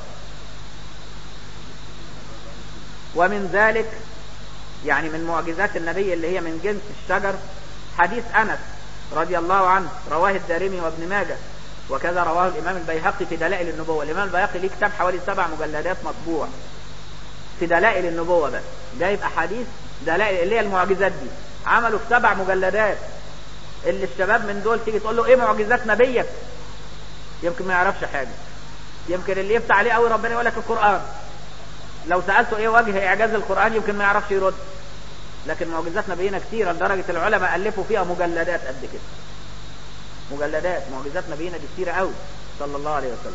A: ومن ذلك يعني من معجزات النبي اللي هي من جنس الشجر حديث أنس رضي الله عنه رواه الدارمي وابن ماجه وكذا رواه الإمام البيهقي في دلائل النبوة الإمام البيهقي ليه كتاب حوالي سبع مجلدات مطبوع في دلائل النبوة بس جايب أحاديث دلائل اللي هي المعجزات دي عملوا في سبع مجلدات اللي الشباب من دول تيجي تقول له ايه معجزات نبيك يمكن ما يعرفش حاجة يمكن اللي يفتح عليه قوي ربنا يقول لك القرآن لو سألته ايه وجه اعجاز القرآن يمكن ما يعرفش يرد لكن معجزات نبينا كثيرة لدرجة العلماء ألفوا فيها مجلدات قد كده مجلدات معجزات نبينا دي كثيرة قوي صلى الله عليه وسلم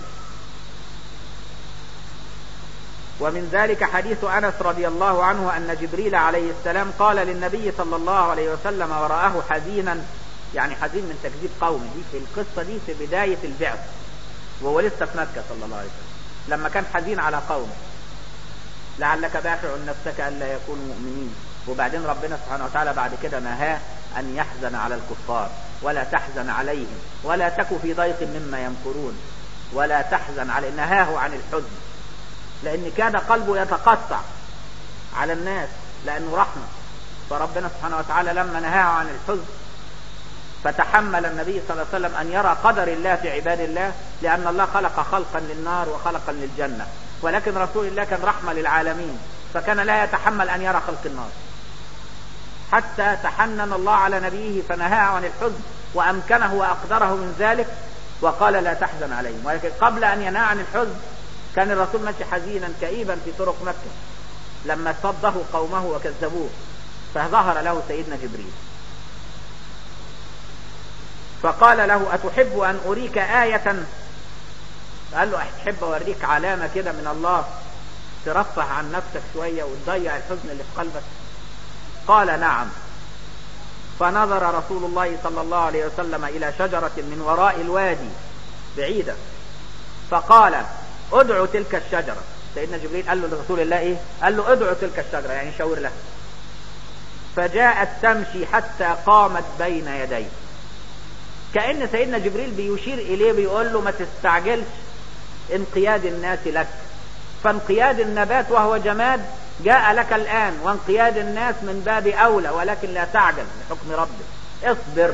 A: ومن ذلك حديث أنس رضي الله عنه أن جبريل عليه السلام قال للنبي صلى الله عليه وسلم ورآه حزينا يعني حزين من تكذيب قومه دي في القصة دي في بداية البعث وهو لسه في مكة صلى الله عليه وسلم لما كان حزين على قومه لعلك باخع نفسك ألا يكونوا مؤمنين وبعدين ربنا سبحانه وتعالى بعد كده نهاه أن يحزن على الكفار ولا تحزن عليهم ولا تك في ضيق مما يمكرون ولا تحزن على نهاه عن الحزن لأن كان قلبه يتقطع على الناس لأنه رحمة فربنا سبحانه وتعالى لما نهاه عن الحزن فتحمل النبي صلى الله عليه وسلم أن يرى قدر الله في عباد الله لأن الله خلق خلقا للنار وخلقا للجنة ولكن رسول الله كان رحمة للعالمين فكان لا يتحمل أن يرى خلق النار حتى تحنن الله على نبيه فنهاه عن الحزن وأمكنه وأقدره من ذلك وقال لا تحزن عليهم ولكن قبل أن ينهى عن الحزن كان الرسول ماشي حزينا كئيبا في طرق مكة لما صده قومه وكذبوه فظهر له سيدنا جبريل فقال له أتحب أن أريك آية قال له أحب أوريك علامة كده من الله ترفه عن نفسك شوية وتضيع الحزن اللي في قلبك قال نعم فنظر رسول الله صلى الله عليه وسلم إلى شجرة من وراء الوادي بعيدة فقال ادعو تلك الشجرة سيدنا جبريل قال له لرسول الله ايه قال له ادعو تلك الشجرة يعني شاور لها فجاءت تمشي حتى قامت بين يديه كأن سيدنا جبريل بيشير إليه بيقول له ما تستعجلش انقياد الناس لك فانقياد النبات وهو جماد جاء لك الآن وانقياد الناس من باب أولى ولكن لا تعجل بحكم ربك اصبر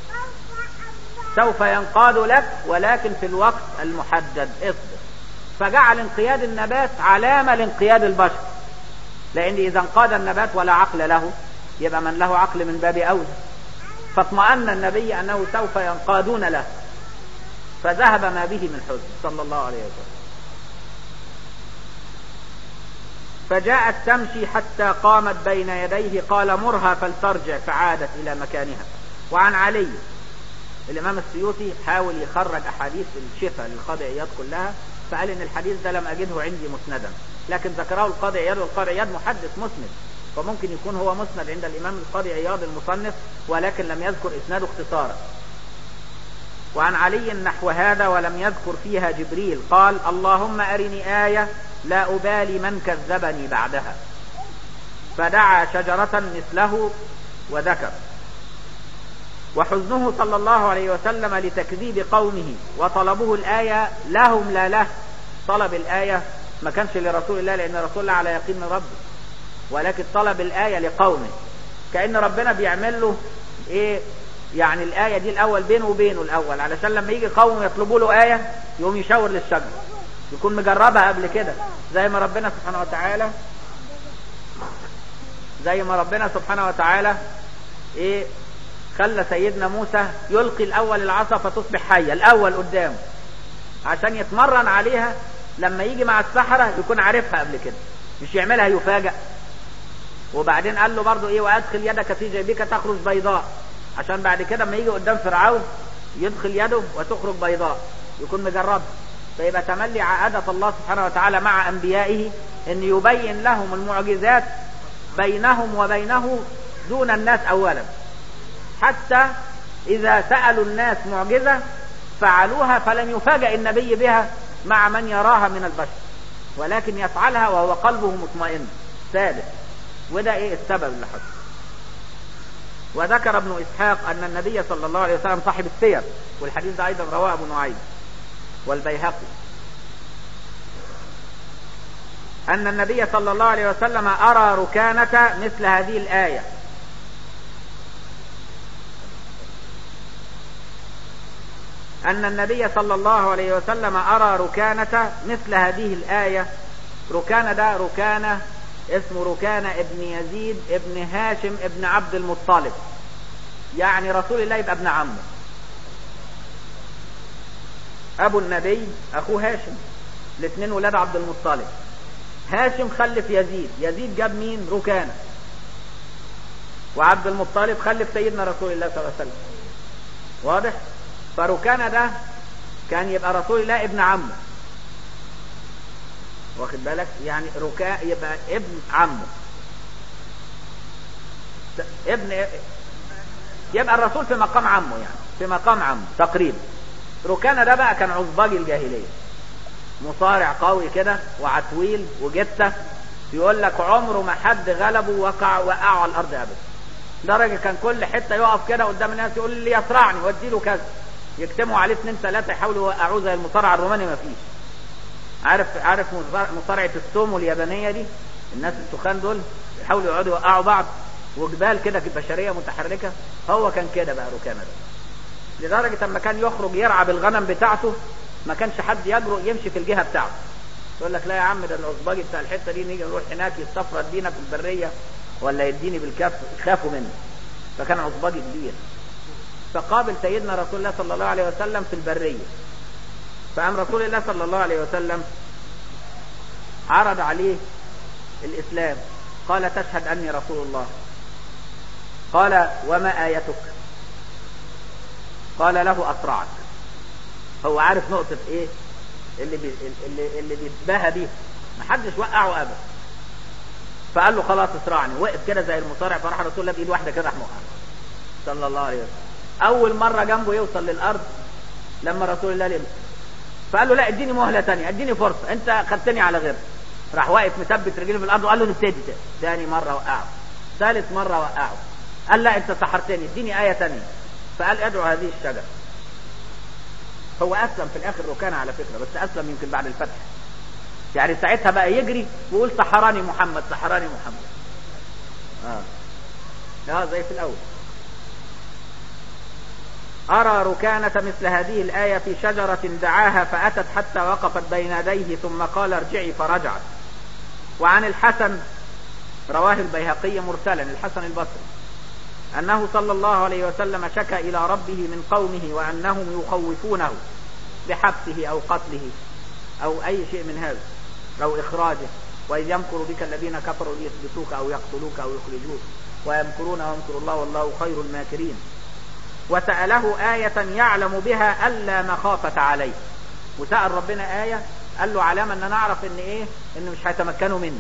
A: سوف ينقاد لك ولكن في الوقت المحدد اصبر فجعل انقياد النبات علامة لانقياد البشر لأن إذا انقاد النبات ولا عقل له يبقى من له عقل من باب أولى فاطمأن النبي أنه سوف ينقادون له فذهب ما به من حزن صلى الله عليه وسلم فجاءت تمشي حتى قامت بين يديه قال مرها فلترجع فعادت إلى مكانها وعن علي الإمام السيوطي حاول يخرج أحاديث الشفاء للقاضي عياض كلها فقال إن الحديث ده لم أجده عندي مسندا لكن ذكره القاضي عياض والقاضي عياض محدث مسند فممكن يكون هو مسند عند الإمام القاضي عياض المصنف ولكن لم يذكر إسناده اختصارا وعن علي نحو هذا ولم يذكر فيها جبريل قال اللهم أرني آية لا أبالي من كذبني بعدها فدعا شجرة مثله وذكر وحزنه صلى الله عليه وسلم لتكذيب قومه وطلبه الآية لهم لا له طلب الآية ما كانش لرسول الله لأن رسول الله على يقين من ربه ولكن طلب الآية لقومه كأن ربنا بيعمل له إيه يعني الآية دي الأول بينه وبينه الأول علشان لما يجي قوم يطلبوا له آية يقوم يشاور للشجرة يكون مجربها قبل كده زي ما ربنا سبحانه وتعالى زي ما ربنا سبحانه وتعالى ايه خلى سيدنا موسى يلقي الاول العصا فتصبح حية الاول قدامه عشان يتمرن عليها لما يجي مع السحرة يكون عارفها قبل كده مش يعملها يفاجأ وبعدين قال له برضو ايه وادخل يدك في جيبك تخرج بيضاء عشان بعد كده لما يجي قدام فرعون يدخل يده وتخرج بيضاء يكون مجربها فيبقى تملي عادة الله سبحانه وتعالى مع أنبيائه أن يبين لهم المعجزات بينهم وبينه دون الناس أولا حتى إذا سألوا الناس معجزة فعلوها فلن يفاجأ النبي بها مع من يراها من البشر ولكن يفعلها وهو قلبه مطمئن ثابت وده ايه السبب اللي حصل وذكر ابن اسحاق ان النبي صلى الله عليه وسلم صاحب السير والحديث ده ايضا رواه ابو نعيم والبيهقي أن النبي صلى الله عليه وسلم أرى ركانة مثل هذه الآية أن النبي صلى الله عليه وسلم أرى ركانة مثل هذه الآية ركانة ده ركانة اسمه ركانة ابن يزيد ابن هاشم ابن عبد المطلب يعني رسول الله يبقى ابن عمه ابو النبي اخوه هاشم الاثنين ولاد عبد المطلب هاشم خلف يزيد يزيد جاب مين ركانة وعبد المطلب خلف سيدنا رسول الله صلى الله عليه وسلم واضح فركانة ده كان يبقى رسول الله ابن عمه واخد بالك يعني ركا يبقى ابن عمه ابن يبقى الرسول في مقام عمه يعني في مقام عمه تقريبا ركانة ده بقى كان عصباجي الجاهلية مصارع قوي كده وعتويل وجتة يقول لك عمره ما حد غلبه وقع وقعه على الارض ابدا درجة كان كل حتة يقف كده قدام الناس يقول لي يصرعني وادي له كذا يجتمعوا عليه اثنين ثلاثة يحاولوا يوقعوه زي المصارع الروماني ما فيش عارف عارف مصارعة السومو اليابانية دي الناس التخان دول يحاولوا يقعدوا يوقعوا بعض وجبال كده في بشرية متحركة هو كان كده بقى ركانة ده لدرجة اما كان يخرج يرعى بالغنم بتاعته ما كانش حد يجرؤ يمشي في الجهة بتاعته يقول لك لا يا عم ده العصباجي بتاع الحتة دي نيجي نروح هناك يستفرد بينا في البرية ولا يديني بالكف يخافوا منه فكان عصباجي كبير فقابل سيدنا رسول الله صلى الله عليه وسلم في البرية فقام رسول الله صلى الله عليه وسلم عرض عليه الإسلام قال تشهد أني رسول الله قال وما آيتك قال له أسرعك هو عارف نقطة ايه اللي بي اللي اللي بيتباهى بيه محدش وقعه ابدا فقال له خلاص اسرعني وقف كده زي المصارع فراح رسول الله بايد واحده كده راح موقع صلى الله عليه وسلم اول مره جنبه يوصل للارض لما رسول الله لمس فقال له لا اديني مهله تانية اديني فرصه انت خدتني على غير
B: راح واقف مثبت رجليه في الارض وقال له نبتدي تاني ثاني مره وقعه ثالث مره وقعه قال لا انت سحرتني اديني ايه ثانيه فقال ادعو هذه الشجره هو اسلم في الاخر ركان على فكره بس اسلم يمكن بعد الفتح يعني ساعتها بقى يجري ويقول سحراني محمد سحراني محمد اه اه زي في الاول أرى ركانة مثل هذه الآية في شجرة دعاها فأتت حتى وقفت بين يديه ثم قال ارجعي فرجعت وعن الحسن رواه البيهقي مرسلا الحسن البصري أنه صلى الله عليه وسلم شكى إلى ربه من قومه وأنهم يخوفونه بحبسه أو قتله أو أي شيء من هذا أو إخراجه وإذ يمكر بك الذين كفروا ليثبتوك أو يقتلوك أو يخرجوك ويمكرون ويمكر الله والله خير الماكرين وسأله آية يعلم بها ألا مخافة عليه وسأل ربنا آية قال له علامة أن نعرف أن إيه أن مش هيتمكنوا مني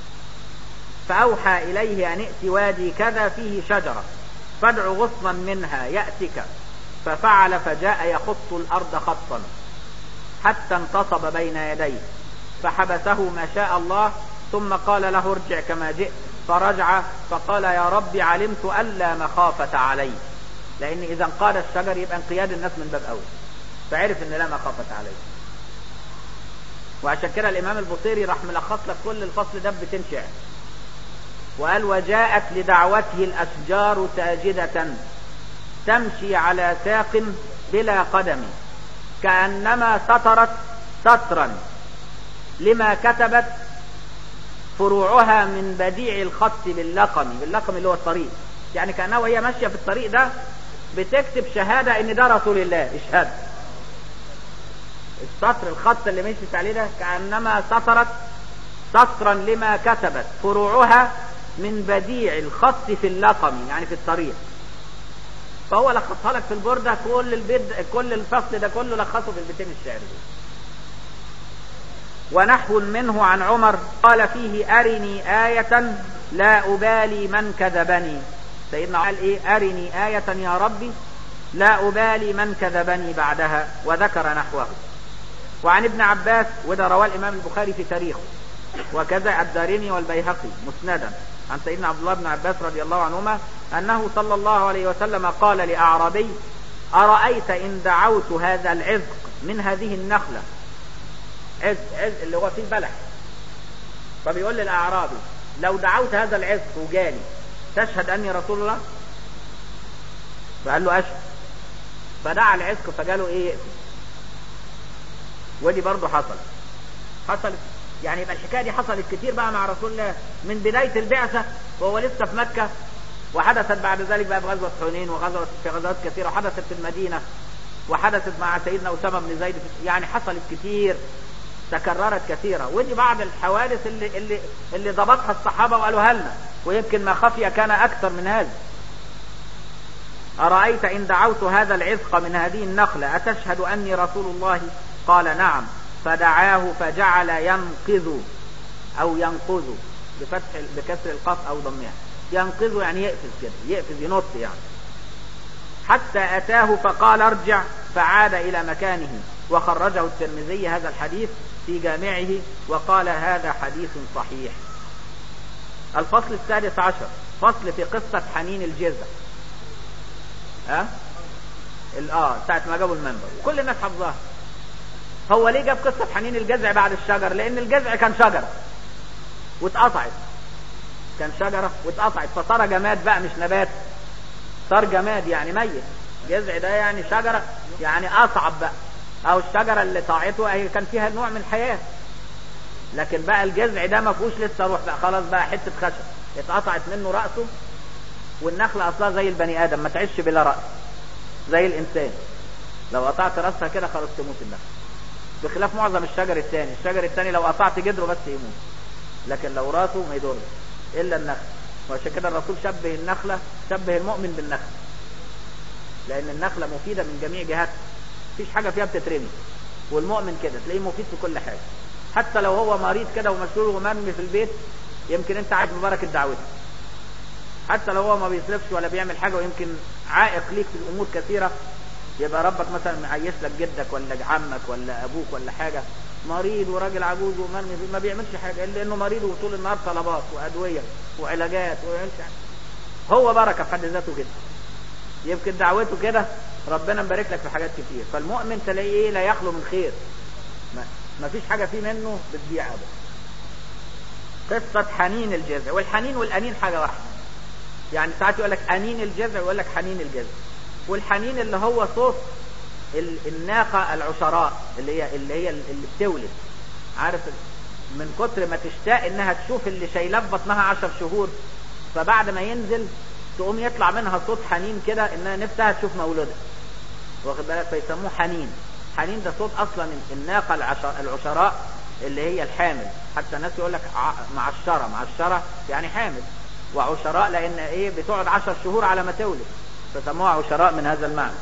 B: فأوحى إليه أن ائت وادي كذا فيه شجرة فادع غصنا منها يأتك ففعل فجاء يخط الأرض خطا حتى انتصب بين يديه فحبسه ما شاء الله ثم قال له ارجع كما جئت فرجع فقال يا رب علمت ألا مخافة علي لأن إذا انقاد الشجر يبقى انقياد الناس من باب أول فعرف أن لا مخافة عليه وعشان كده الإمام البصيري راح ملخص لك كل الفصل ده بتين شعر وقال وجاءت لدعوته الأشجار ساجدة تمشي على ساق بلا قدم كأنما سترت سترا لما كتبت فروعها من بديع الخط باللقم باللقم اللي هو الطريق يعني كأنها وهي ماشية في الطريق ده بتكتب شهادة ان ده رسول الله اشهد السطر الخط اللي مشيت عليه ده كأنما سطرت سطرا لما كتبت فروعها من بديع الخط في اللقم يعني في الطريق فهو لخصها لك في البردة كل البد كل الفصل ده كله لخصه في البيتين الشعر دي ونحو منه عن عمر قال فيه أرني آية لا أبالي من كذبني سيدنا قال إيه أرني آية يا ربي لا أبالي من كذبني بعدها وذكر نحوه وعن ابن عباس وده رواه الإمام البخاري في تاريخه وكذا الدارمي والبيهقي مسندا عن سيدنا عبد الله بن عباس رضي الله عنهما أنه صلى الله عليه وسلم قال لأعرابي أرأيت إن دعوت هذا العزق من هذه النخلة عزق عزق اللي هو فيه البلح فبيقول للأعرابي لو دعوت هذا العزق وجاني تشهد أني رسول الله فقال له أشهد فدعا العزق فقالوا إيه ودي برضه حصل حصلت يعني يبقى الحكايه دي حصلت كتير بقى مع رسول الله من بدايه البعثه وهو لسه في مكه وحدثت بعد ذلك بقى في غزوه حنين وغزوه في غزوات كثيره وحدثت في المدينه وحدثت مع سيدنا اسامه بن زيد يعني حصلت كتير تكررت كثيرة ودي بعض الحوادث اللي اللي اللي ضبطها الصحابة وقالوا لنا ويمكن ما خفي كان أكثر من هذا أرأيت إن دعوت هذا العزق من هذه النخلة أتشهد أني رسول الله قال نعم فدعاه فجعل ينقذ أو ينقذ بفتح بكسر القاف أو ضمها ينقذ يعني يقفز كده يقفز ينط يعني حتى أتاه فقال ارجع فعاد إلى مكانه وخرجه الترمذي هذا الحديث في جامعه وقال هذا حديث صحيح الفصل السادس عشر فصل في قصة حنين الجزع ها أه؟ اه ساعة ما جابوا المنبر كل الناس حفظها هو ليه جاب قصة حنين الجزع بعد الشجر لان الجزع كان شجرة واتقطعت كان شجرة واتقطعت فصار جماد بقى مش نبات صار جماد يعني ميت جذع ده يعني شجرة يعني اصعب بقى او الشجرة اللي طاعته هي كان فيها نوع من الحياة لكن بقى الجذع ده ما فيهوش لسه روح بقى خلاص بقى حتة خشب اتقطعت منه رأسه والنخلة اصلها زي البني ادم ما تعيش بلا رأس زي الانسان لو قطعت رأسها كده خلاص تموت النخلة بخلاف معظم الشجر الثاني الشجر الثاني لو قطعت جدره بس يموت لكن لو راسه ما يضرش الا النخل وعشان كده الرسول شبه النخلة شبه المؤمن بالنخل لان النخلة مفيدة من جميع جهاتها مفيش حاجة فيها بتترمي والمؤمن كده تلاقيه مفيد في كل حاجة حتى لو هو مريض كده ومشلول ومرمي في البيت يمكن انت عارف مباركة دعوته حتى لو هو ما بيصرفش ولا بيعمل حاجة ويمكن عائق ليك في الامور كثيرة يبقى ربك مثلا معيش لك جدك ولا عمك ولا ابوك ولا حاجة مريض وراجل عجوز ومرمي ما بيعملش حاجه الا انه مريض وطول النهار طلبات وادويه وعلاجات ويعملش حاجه هو بركه في حد ذاته كده يمكن دعوته كده ربنا مبارك لك في حاجات كتير فالمؤمن تلاقيه ايه لا يخلو من خير ما, ما فيش حاجه فيه منه بتضيع ابدا قصه حنين الجذع والحنين والانين حاجه واحده يعني ساعات يقول لك انين الجذع ويقول لك حنين الجذع والحنين اللي هو صوت الناقه العشراء اللي هي اللي هي اللي بتولد عارف من كتر ما تشتاق انها تشوف اللي شايلاه في بطنها عشر شهور فبعد ما ينزل تقوم يطلع منها صوت حنين كده انها نفسها تشوف مولودها واخد بالك فيسموه حنين حنين ده صوت اصلا الناقه العشراء اللي هي الحامل حتى الناس يقول لك معشره معشره يعني حامل وعشراء لان ايه بتقعد عشر شهور على ما تولد فسموها عشراء من هذا المعنى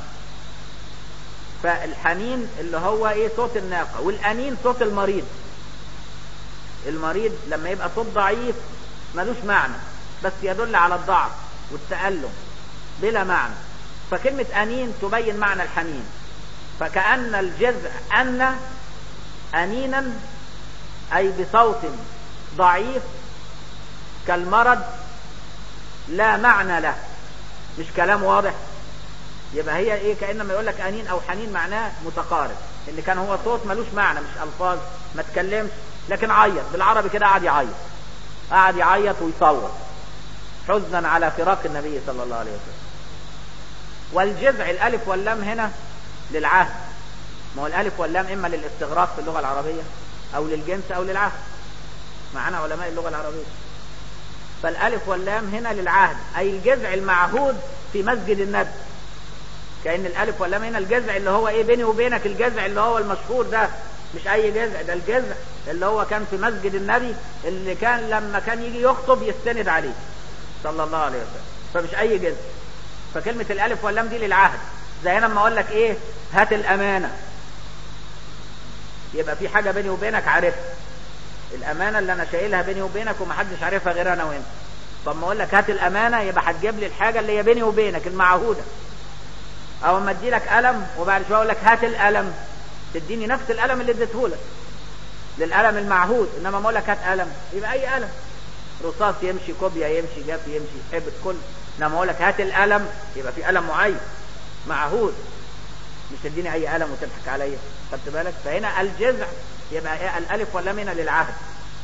B: فالحنين اللي هو ايه صوت الناقه والانين صوت المريض المريض لما يبقى صوت ضعيف ملوش معنى بس يدل على الضعف والتألم بلا معنى فكلمة أنين تبين معنى الحنين فكأن الجذع أن أنينا أي بصوت ضعيف كالمرض لا معنى له مش كلام واضح يبقى هي ايه كانما يقول لك انين او حنين معناه متقارب اللي كان هو صوت ملوش معنى مش الفاظ ما تكلمش لكن عيط بالعربي كده قعد يعيط قعد يعيط ويصوت حزنا على فراق النبي صلى الله عليه وسلم والجذع الالف واللام هنا للعهد ما هو الالف واللام اما للاستغراق في اللغه العربيه او للجنس او للعهد معانا علماء اللغه العربيه فالالف واللام هنا للعهد اي الجذع المعهود في مسجد النبي كأن الألف واللام هنا الجذع اللي هو إيه بيني وبينك الجذع اللي هو المشهور ده مش أي جذع ده الجذع اللي هو كان في مسجد النبي اللي كان لما كان يجي يخطب يستند عليه صلى الله عليه وسلم فمش أي جذع فكلمة الألف واللام دي للعهد زي هنا لما أقول لك إيه هات الأمانة يبقى في حاجة بيني وبينك عارفها الأمانة اللي أنا شايلها بيني وبينك ومحدش عارفها غير أنا وأنت طب ما أقول لك هات الأمانة يبقى هتجيب لي الحاجة اللي هي بيني وبينك المعهودة او اما ادي لك قلم وبعد شويه اقول لك هات القلم تديني نفس القلم اللي اديته لك للقلم المعهود انما ما اقول لك هات قلم يبقى اي قلم رصاص يمشي كوبيا يمشي جاف يمشي حبر كل انما اقول لك هات القلم يبقى في قلم معين معهود مش تديني اي قلم وتضحك عليا خدت بالك فهنا الجذع يبقى إيه الالف واللام هنا للعهد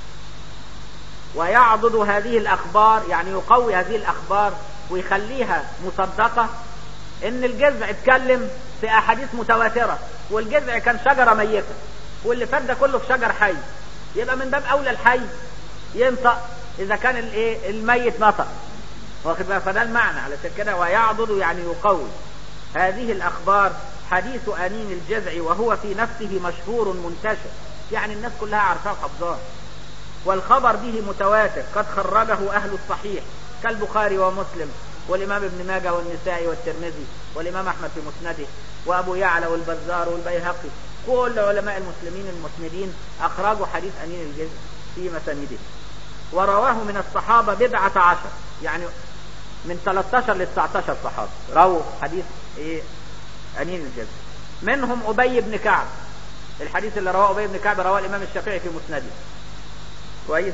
B: ويعضد هذه الاخبار يعني يقوي هذه الاخبار ويخليها مصدقه ان الجذع اتكلم في احاديث متواتره والجذع كان شجره ميته واللي فات ده كله في شجر حي يبقى من باب اولى الحي ينطق اذا كان الايه الميت نطق واخد بالك فده المعنى على كده ويعضد يعني يقوي هذه الاخبار حديث انين الجذع وهو في نفسه مشهور منتشر يعني الناس كلها عارفاه وحافظاه والخبر به متواتر قد خرجه اهل الصحيح كالبخاري ومسلم والإمام ابن ماجه والنسائي والترمذي والإمام أحمد في مسنده وأبو يعلى والبزار والبيهقي كل علماء المسلمين المسندين أخرجوا حديث أنين الجزء في مسانده ورواه من الصحابة بضعة عشر يعني من 13 ل 19 صحابي رووا حديث إيه أنين الجزء منهم أبي بن كعب الحديث اللي رواه أبي بن كعب رواه الإمام الشافعي في مسنده كويس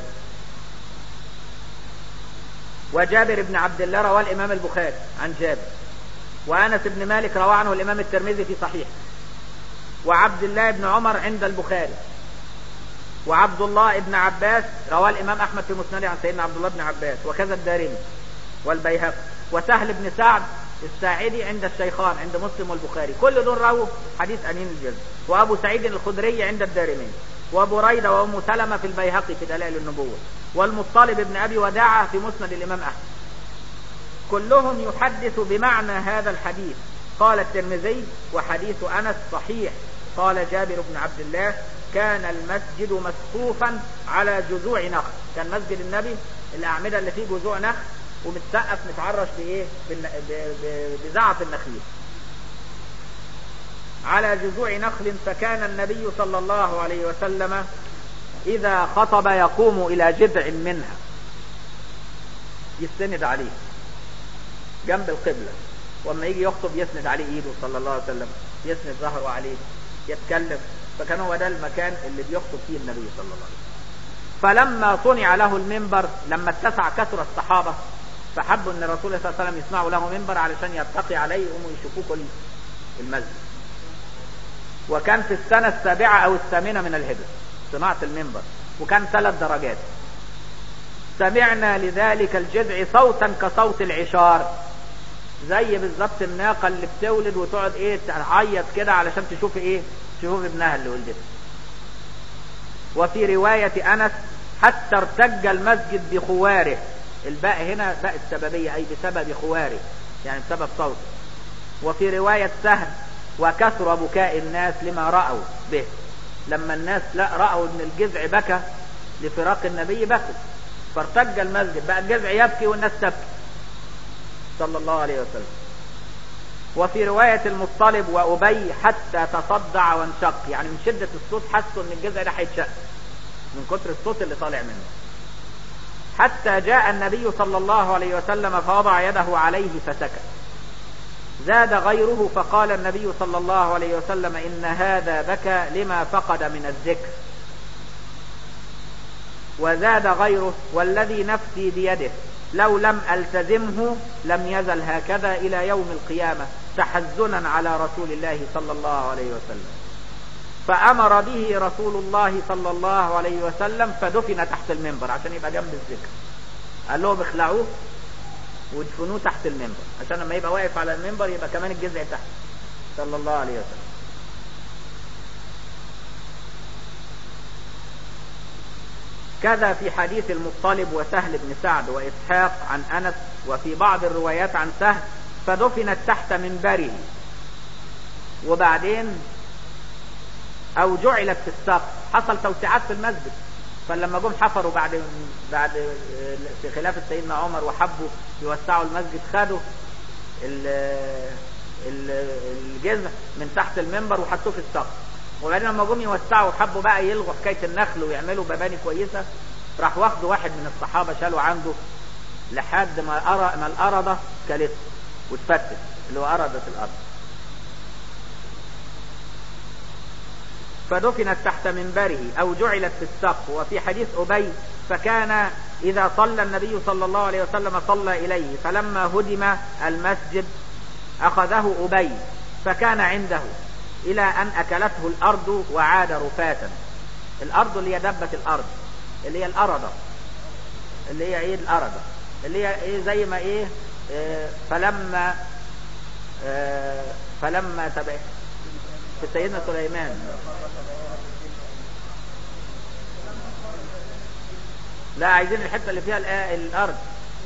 B: وجابر بن عبد الله رواه الإمام البخاري عن جابر وأنس بن مالك رواه عنه الإمام الترمذي في صحيح وعبد الله بن عمر عند البخاري وعبد الله بن عباس رواه الإمام أحمد في مسنده عن سيدنا عبد الله بن عباس وكذا الدارمي والبيهقي وسهل بن سعد الساعدي عند الشيخان عند مسلم والبخاري كل دول رووا حديث أنين الجزء وأبو سعيد الخدري عند الدارمي وابو ريدة وام سلمة في البيهقي في دلائل النبوة والمطلب بن ابي وداعة في مسند الامام احمد كلهم يحدث بمعنى هذا الحديث قال الترمذي وحديث انس صحيح قال جابر بن عبد الله كان المسجد مسقوفا على جذوع نخل كان مسجد النبي الاعمده اللي فيه جذوع نخل ومتسقف متعرش بايه بزعف النخيل على جذوع نخل فكان النبي صلى الله عليه وسلم إذا خطب يقوم إلى جذع منها يستند عليه جنب القبلة واما يجي يخطب يسند عليه ايده صلى الله عليه وسلم يسند ظهره عليه يتكلم فكان هو ده المكان اللي بيخطب فيه النبي صلى الله عليه وسلم فلما صنع له المنبر لما اتسع كثر الصحابة فحبوا ان الرسول صلى الله عليه وسلم يصنعوا له منبر علشان يرتقي عليه يقوموا يشوفوه كل المسجد وكان في السنة السابعة او الثامنة من الهجرة صناعة المنبر وكان ثلاث درجات سمعنا لذلك الجذع صوتا كصوت العشار زي بالظبط الناقة اللي بتولد وتقعد ايه تعيط كده علشان تشوف ايه تشوف ابنها اللي ولدته وفي رواية انس حتى ارتج المسجد بخواره الباء هنا باء السببية اي بسبب خواره يعني بسبب صوته وفي رواية سهل وكثر بكاء الناس لما رأوا به لما الناس لا رأوا ان الجذع بكى لفراق النبي بكوا فارتج المسجد بقى الجذع يبكي والناس تبكي صلى الله عليه وسلم وفي رواية المطلب وأبي حتى تصدع وانشق يعني من شدة الصوت حسوا ان الجذع ده هيتشق من كتر الصوت اللي طالع منه حتى جاء النبي صلى الله عليه وسلم فوضع يده عليه فسكت زاد غيره فقال النبي صلى الله عليه وسلم إن هذا بكى لما فقد من الذكر وزاد غيره والذي نفسي بيده لو لم ألتزمه لم يزل هكذا إلى يوم القيامة تحزنا على رسول الله صلى الله عليه وسلم فأمر به رسول الله صلى الله عليه وسلم فدفن تحت المنبر عشان يبقى جنب الذكر قال لهم اخلعوه وادفنوه تحت المنبر عشان لما يبقى واقف على المنبر يبقى كمان الجذع تحت صلى الله عليه وسلم كذا في حديث المطلب وسهل بن سعد وإسحاق عن أنس وفي بعض الروايات عن سهل فدفنت تحت منبره وبعدين أو جعلت في السقف حصل توسعات في المسجد فلما جم حفروا بعد بعد في خلافة سيدنا عمر وحبوا يوسعوا المسجد خدوا الجذع من تحت المنبر وحطوه في السقف وبعدين لما جم يوسعوا حبوا بقى يلغوا حكايه النخل ويعملوا مباني كويسه راح واخدوا واحد من الصحابه شالوا عنده لحد ما أرى ما الارضه كلته واتفتت اللي هو ارضه الارض فدفنت تحت منبره او جعلت في السقف وفي حديث ابي فكان اذا صلى النبي صلى الله عليه وسلم صلى اليه فلما هدم المسجد اخذه ابي فكان عنده الى ان اكلته الارض وعاد رفاتا الارض اللي هي دبة الارض اللي هي الارضة اللي هي ايه الارضة اللي هي ايه زي ما ايه, إيه فلما إيه فلما تبع في سيدنا سليمان لا عايزين الحته اللي فيها الارض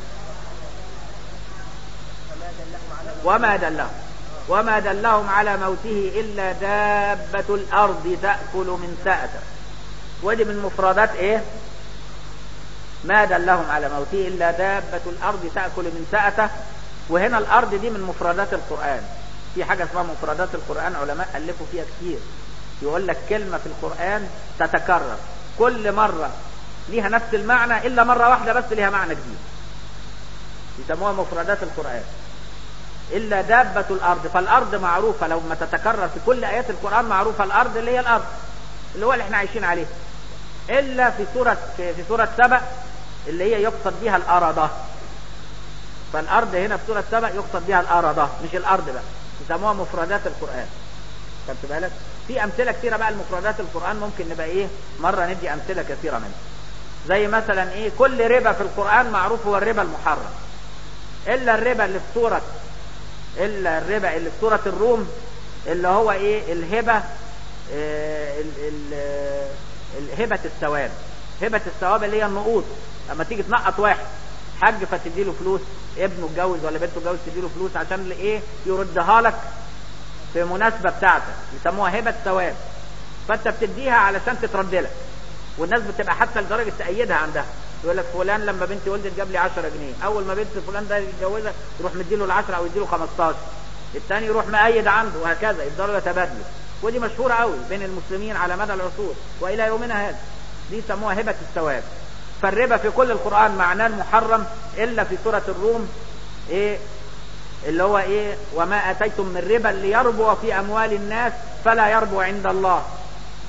B: وما دلهم وما دلهم على موته الا دابة الارض تأكل من سأته ودي من مفردات ايه ما دلهم على موته الا دابة الارض تأكل من سأته وهنا الارض دي من مفردات القرآن في حاجة اسمها مفردات القرآن علماء ألفوا فيها كتير يقول لك كلمة في القرآن تتكرر كل مرة ليها نفس المعنى إلا مرة واحدة بس ليها معنى جديد يسموها مفردات القرآن إلا دابة الأرض فالأرض معروفة لو ما تتكرر في كل آيات القرآن معروفة الأرض اللي هي الأرض اللي هو اللي احنا عايشين عليه إلا في سورة في, في سورة سبأ اللي هي يقصد بها الأرضة فالأرض هنا في سورة سبأ يقصد بها الأرضة مش الأرض بقى يسموها مفردات القرآن خدت بالك في أمثلة كثيرة بقى المفردات القرآن ممكن نبقى إيه مرة ندي أمثلة كثيرة منها زي مثلا إيه كل ربا في القرآن معروف هو الربا المحرم إلا الربا اللي في سورة إلا الربا اللي في سورة الروم اللي هو إيه الهبة إيه ال ال الهبة الثواب هبة الثواب اللي هي النقود لما تيجي تنقط واحد حج فتديله فلوس ابنه اتجوز ولا بنته اتجوز تديله فلوس عشان ايه يردها لك في مناسبة بتاعتك يسموها هبة ثواب فانت بتديها علشان تترد لك والناس بتبقى حتى لدرجة تأيدها عندها يقول لك فلان لما بنتي ولدت جاب لي 10 جنيه اول ما بنت فلان ده يتجوزها يروح مديله ال 10 او يديله 15 الثاني يروح مأيد عنده وهكذا يفضلوا يتبادلوا ودي مشهورة قوي بين المسلمين على مدى العصور والى يومنا هذا دي يسموها هبة الثواب فالربا في كل القرآن معناه المحرم إلا في سورة الروم إيه اللي هو إيه وما أتيتم من ربا ليربو في أموال الناس فلا يربو عند الله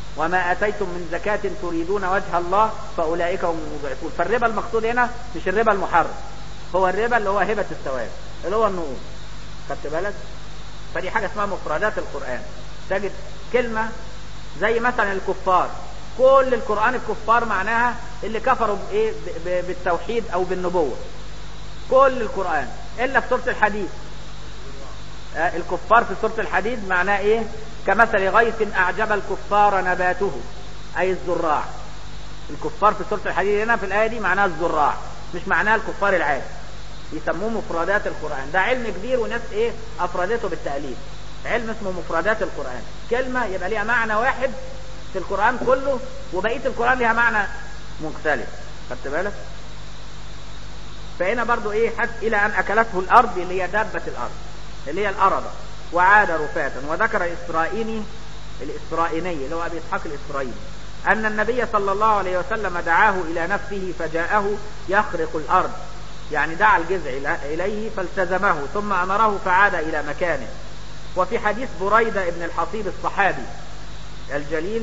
B: وما اتيتم من زكاة تريدون وجه الله فاولئك هم المضعفون فالربا المقصود هنا مش الربا المحرم هو الربا اللي هو هبة الثواب اللي هو النقود خدت بالك فدي حاجة اسمها مفردات القرآن تجد كلمة زي مثلا الكفار كل القرآن الكفار معناها اللي كفروا بايه بالتوحيد او بالنبوة كل القرآن الا في سورة الحديد آه الكفار في سورة الحديد معناه ايه كمثل غيث اعجب الكفار نباته اي الزراع الكفار في سورة الحديد هنا في الآية دي معناها الزراع مش معناها الكفار العادي يسموه مفردات القرآن ده علم كبير وناس ايه افردته بالتأليف علم اسمه مفردات القرآن كلمة يبقى ليها معنى واحد في القرآن كله وبقية القرآن ليها معنى مختلف خدت بالك فهنا برضو ايه حتى الى ان اكلته الارض اللي هي دابة الارض اللي هي الارض وعاد رفاتا وذكر الاسرائيلي الاسرائيلي اللي هو ابي اسحاق الاسرائيلي ان النبي صلى الله عليه وسلم دعاه الى نفسه فجاءه يخرق الارض يعني دعا الجذع اليه فالتزمه ثم امره فعاد الى مكانه وفي حديث بريدة ابن الحصيب الصحابي الجليل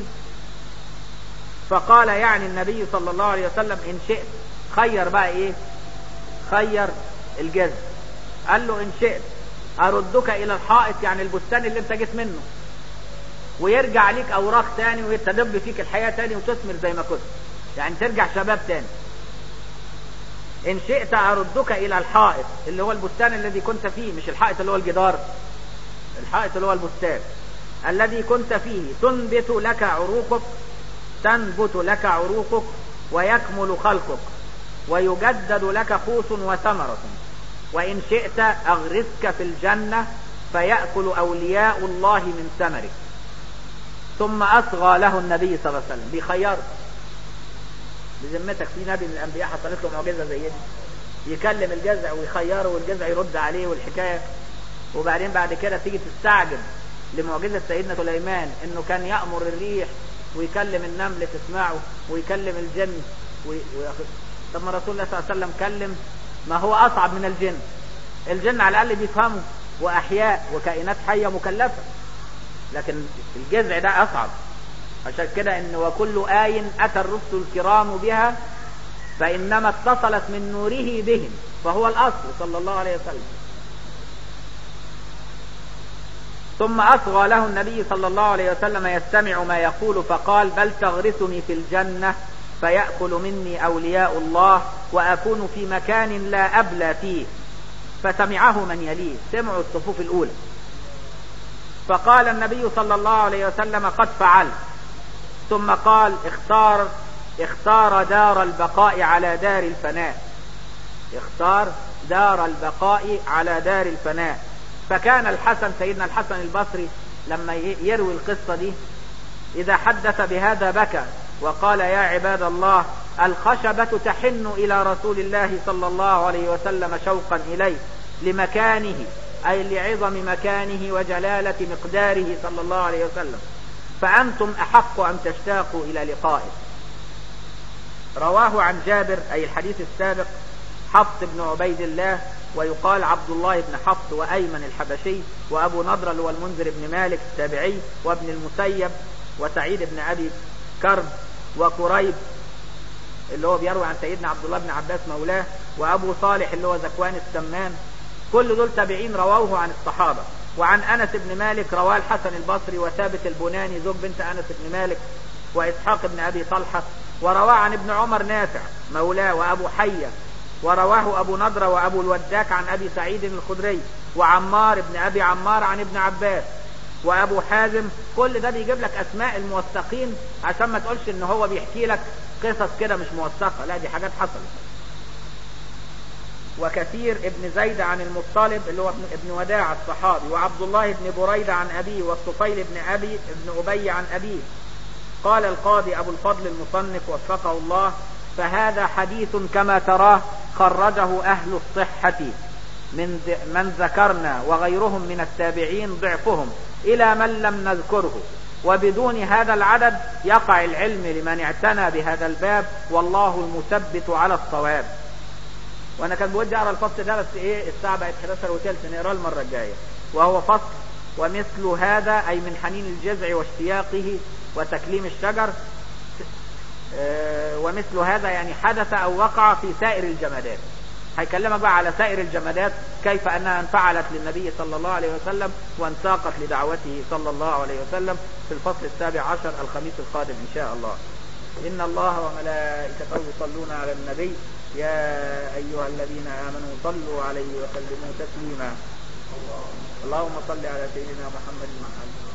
B: فقال يعني النبي صلى الله عليه وسلم ان شئت خير بقى ايه خير الجذع قال له ان شئت اردك الى الحائط يعني البستان اللي انت جيت منه ويرجع ليك اوراق تاني ويتدب فيك الحياة تاني وتثمر زي ما كنت يعني ترجع شباب تاني ان شئت اردك الى الحائط اللي هو البستان الذي كنت فيه مش الحائط اللي هو الجدار الحائط اللي هو البستان الذي كنت فيه تنبت لك عروقك تنبت لك عروقك ويكمل خلقك ويجدد لك قوس وثمرة وإن شئت أغرسك في الجنة فيأكل أولياء الله من ثمرك ثم أصغى له النبي صلى الله عليه وسلم بخيار بذمتك في نبي من الأنبياء حصلت له معجزة زي دي يكلم الجزع ويخيره والجزع يرد عليه والحكاية وبعدين بعد كده تيجي تستعجب لمعجزة سيدنا سليمان انه كان يأمر الريح ويكلم النمل تسمعه ويكلم الجن وي... ويأخذ طب ما رسول الله صلى الله عليه وسلم كلم ما هو اصعب من الجن الجن على الاقل بيفهموا واحياء وكائنات حية مكلفة لكن الجذع ده اصعب عشان كده ان وكل آي اتى الرسل الكرام بها فانما اتصلت من نوره بهم فهو الاصل صلى الله عليه وسلم ثم أصغى له النبي صلى الله عليه وسلم يستمع ما يقول فقال بل تغرسني في الجنة فيأكل مني أولياء الله وأكون في مكان لا أبلى فيه فسمعه من يليه سمعوا الصفوف الأولى فقال النبي صلى الله عليه وسلم قد فعل ثم قال اختار اختار دار البقاء على دار الفناء اختار دار البقاء على دار الفناء فكان الحسن سيدنا الحسن البصري لما يروي القصة دي إذا حدث بهذا بكى وقال يا عباد الله الخشبة تحن إلى رسول الله صلى الله عليه وسلم شوقا إليه لمكانه أي لعظم مكانه وجلالة مقداره صلى الله عليه وسلم فأنتم أحق أن تشتاقوا إلى لقائه رواه عن جابر أي الحديث السابق حفص بن عبيد الله ويقال عبد الله بن حفص وأيمن الحبشي وأبو نضر اللي هو المنذر بن مالك التابعي وابن المسيب وسعيد بن أبي كرب وقريب اللي هو بيروي عن سيدنا عبد الله بن عباس مولاه وأبو صالح اللي هو زكوان السمان كل دول تابعين رووه عن الصحابة وعن أنس بن مالك رواه الحسن البصري وثابت البناني زوج بنت أنس بن مالك وإسحاق بن أبي طلحة ورواه عن ابن عمر نافع مولاه وأبو حية ورواه أبو نضرة وأبو الوداك عن أبي سعيد الخدري وعمار بن أبي عمار عن ابن عباس وأبو حازم كل ده بيجيب لك أسماء الموثقين عشان ما تقولش إن هو بيحكي لك قصص كده مش موثقة لا دي حاجات حصلت وكثير ابن زيد عن المطلب اللي هو ابن وداع الصحابي وعبد الله بن بريدة عن أبيه والطفيل بن أبي ابن أبي عن أبيه قال القاضي أبو الفضل المصنف وفقه الله فهذا حديث كما تراه خرجه أهل الصحة من من ذكرنا وغيرهم من التابعين ضعفهم إلى من لم نذكره وبدون هذا العدد يقع العلم لمن اعتنى بهذا الباب والله المثبت على الصواب وانا كان بودي اقرا الفصل ده بس ايه الساعه بقت 11 وثلث نقراه المره الجايه وهو فصل ومثل هذا أي من حنين الجذع واشتياقه وتكليم الشجر ومثل هذا يعني حدث أو وقع في سائر الجمادات هيكلمك بقى على سائر الجمادات كيف أنها انفعلت للنبي صلى الله عليه وسلم وانساقت لدعوته صلى الله عليه وسلم في الفصل السابع عشر الخميس القادم إن شاء الله إن الله وملائكته يصلون على النبي يا أيها الذين آمنوا صلوا عليه وسلموا تسليما اللهم صل على سيدنا محمد وعلى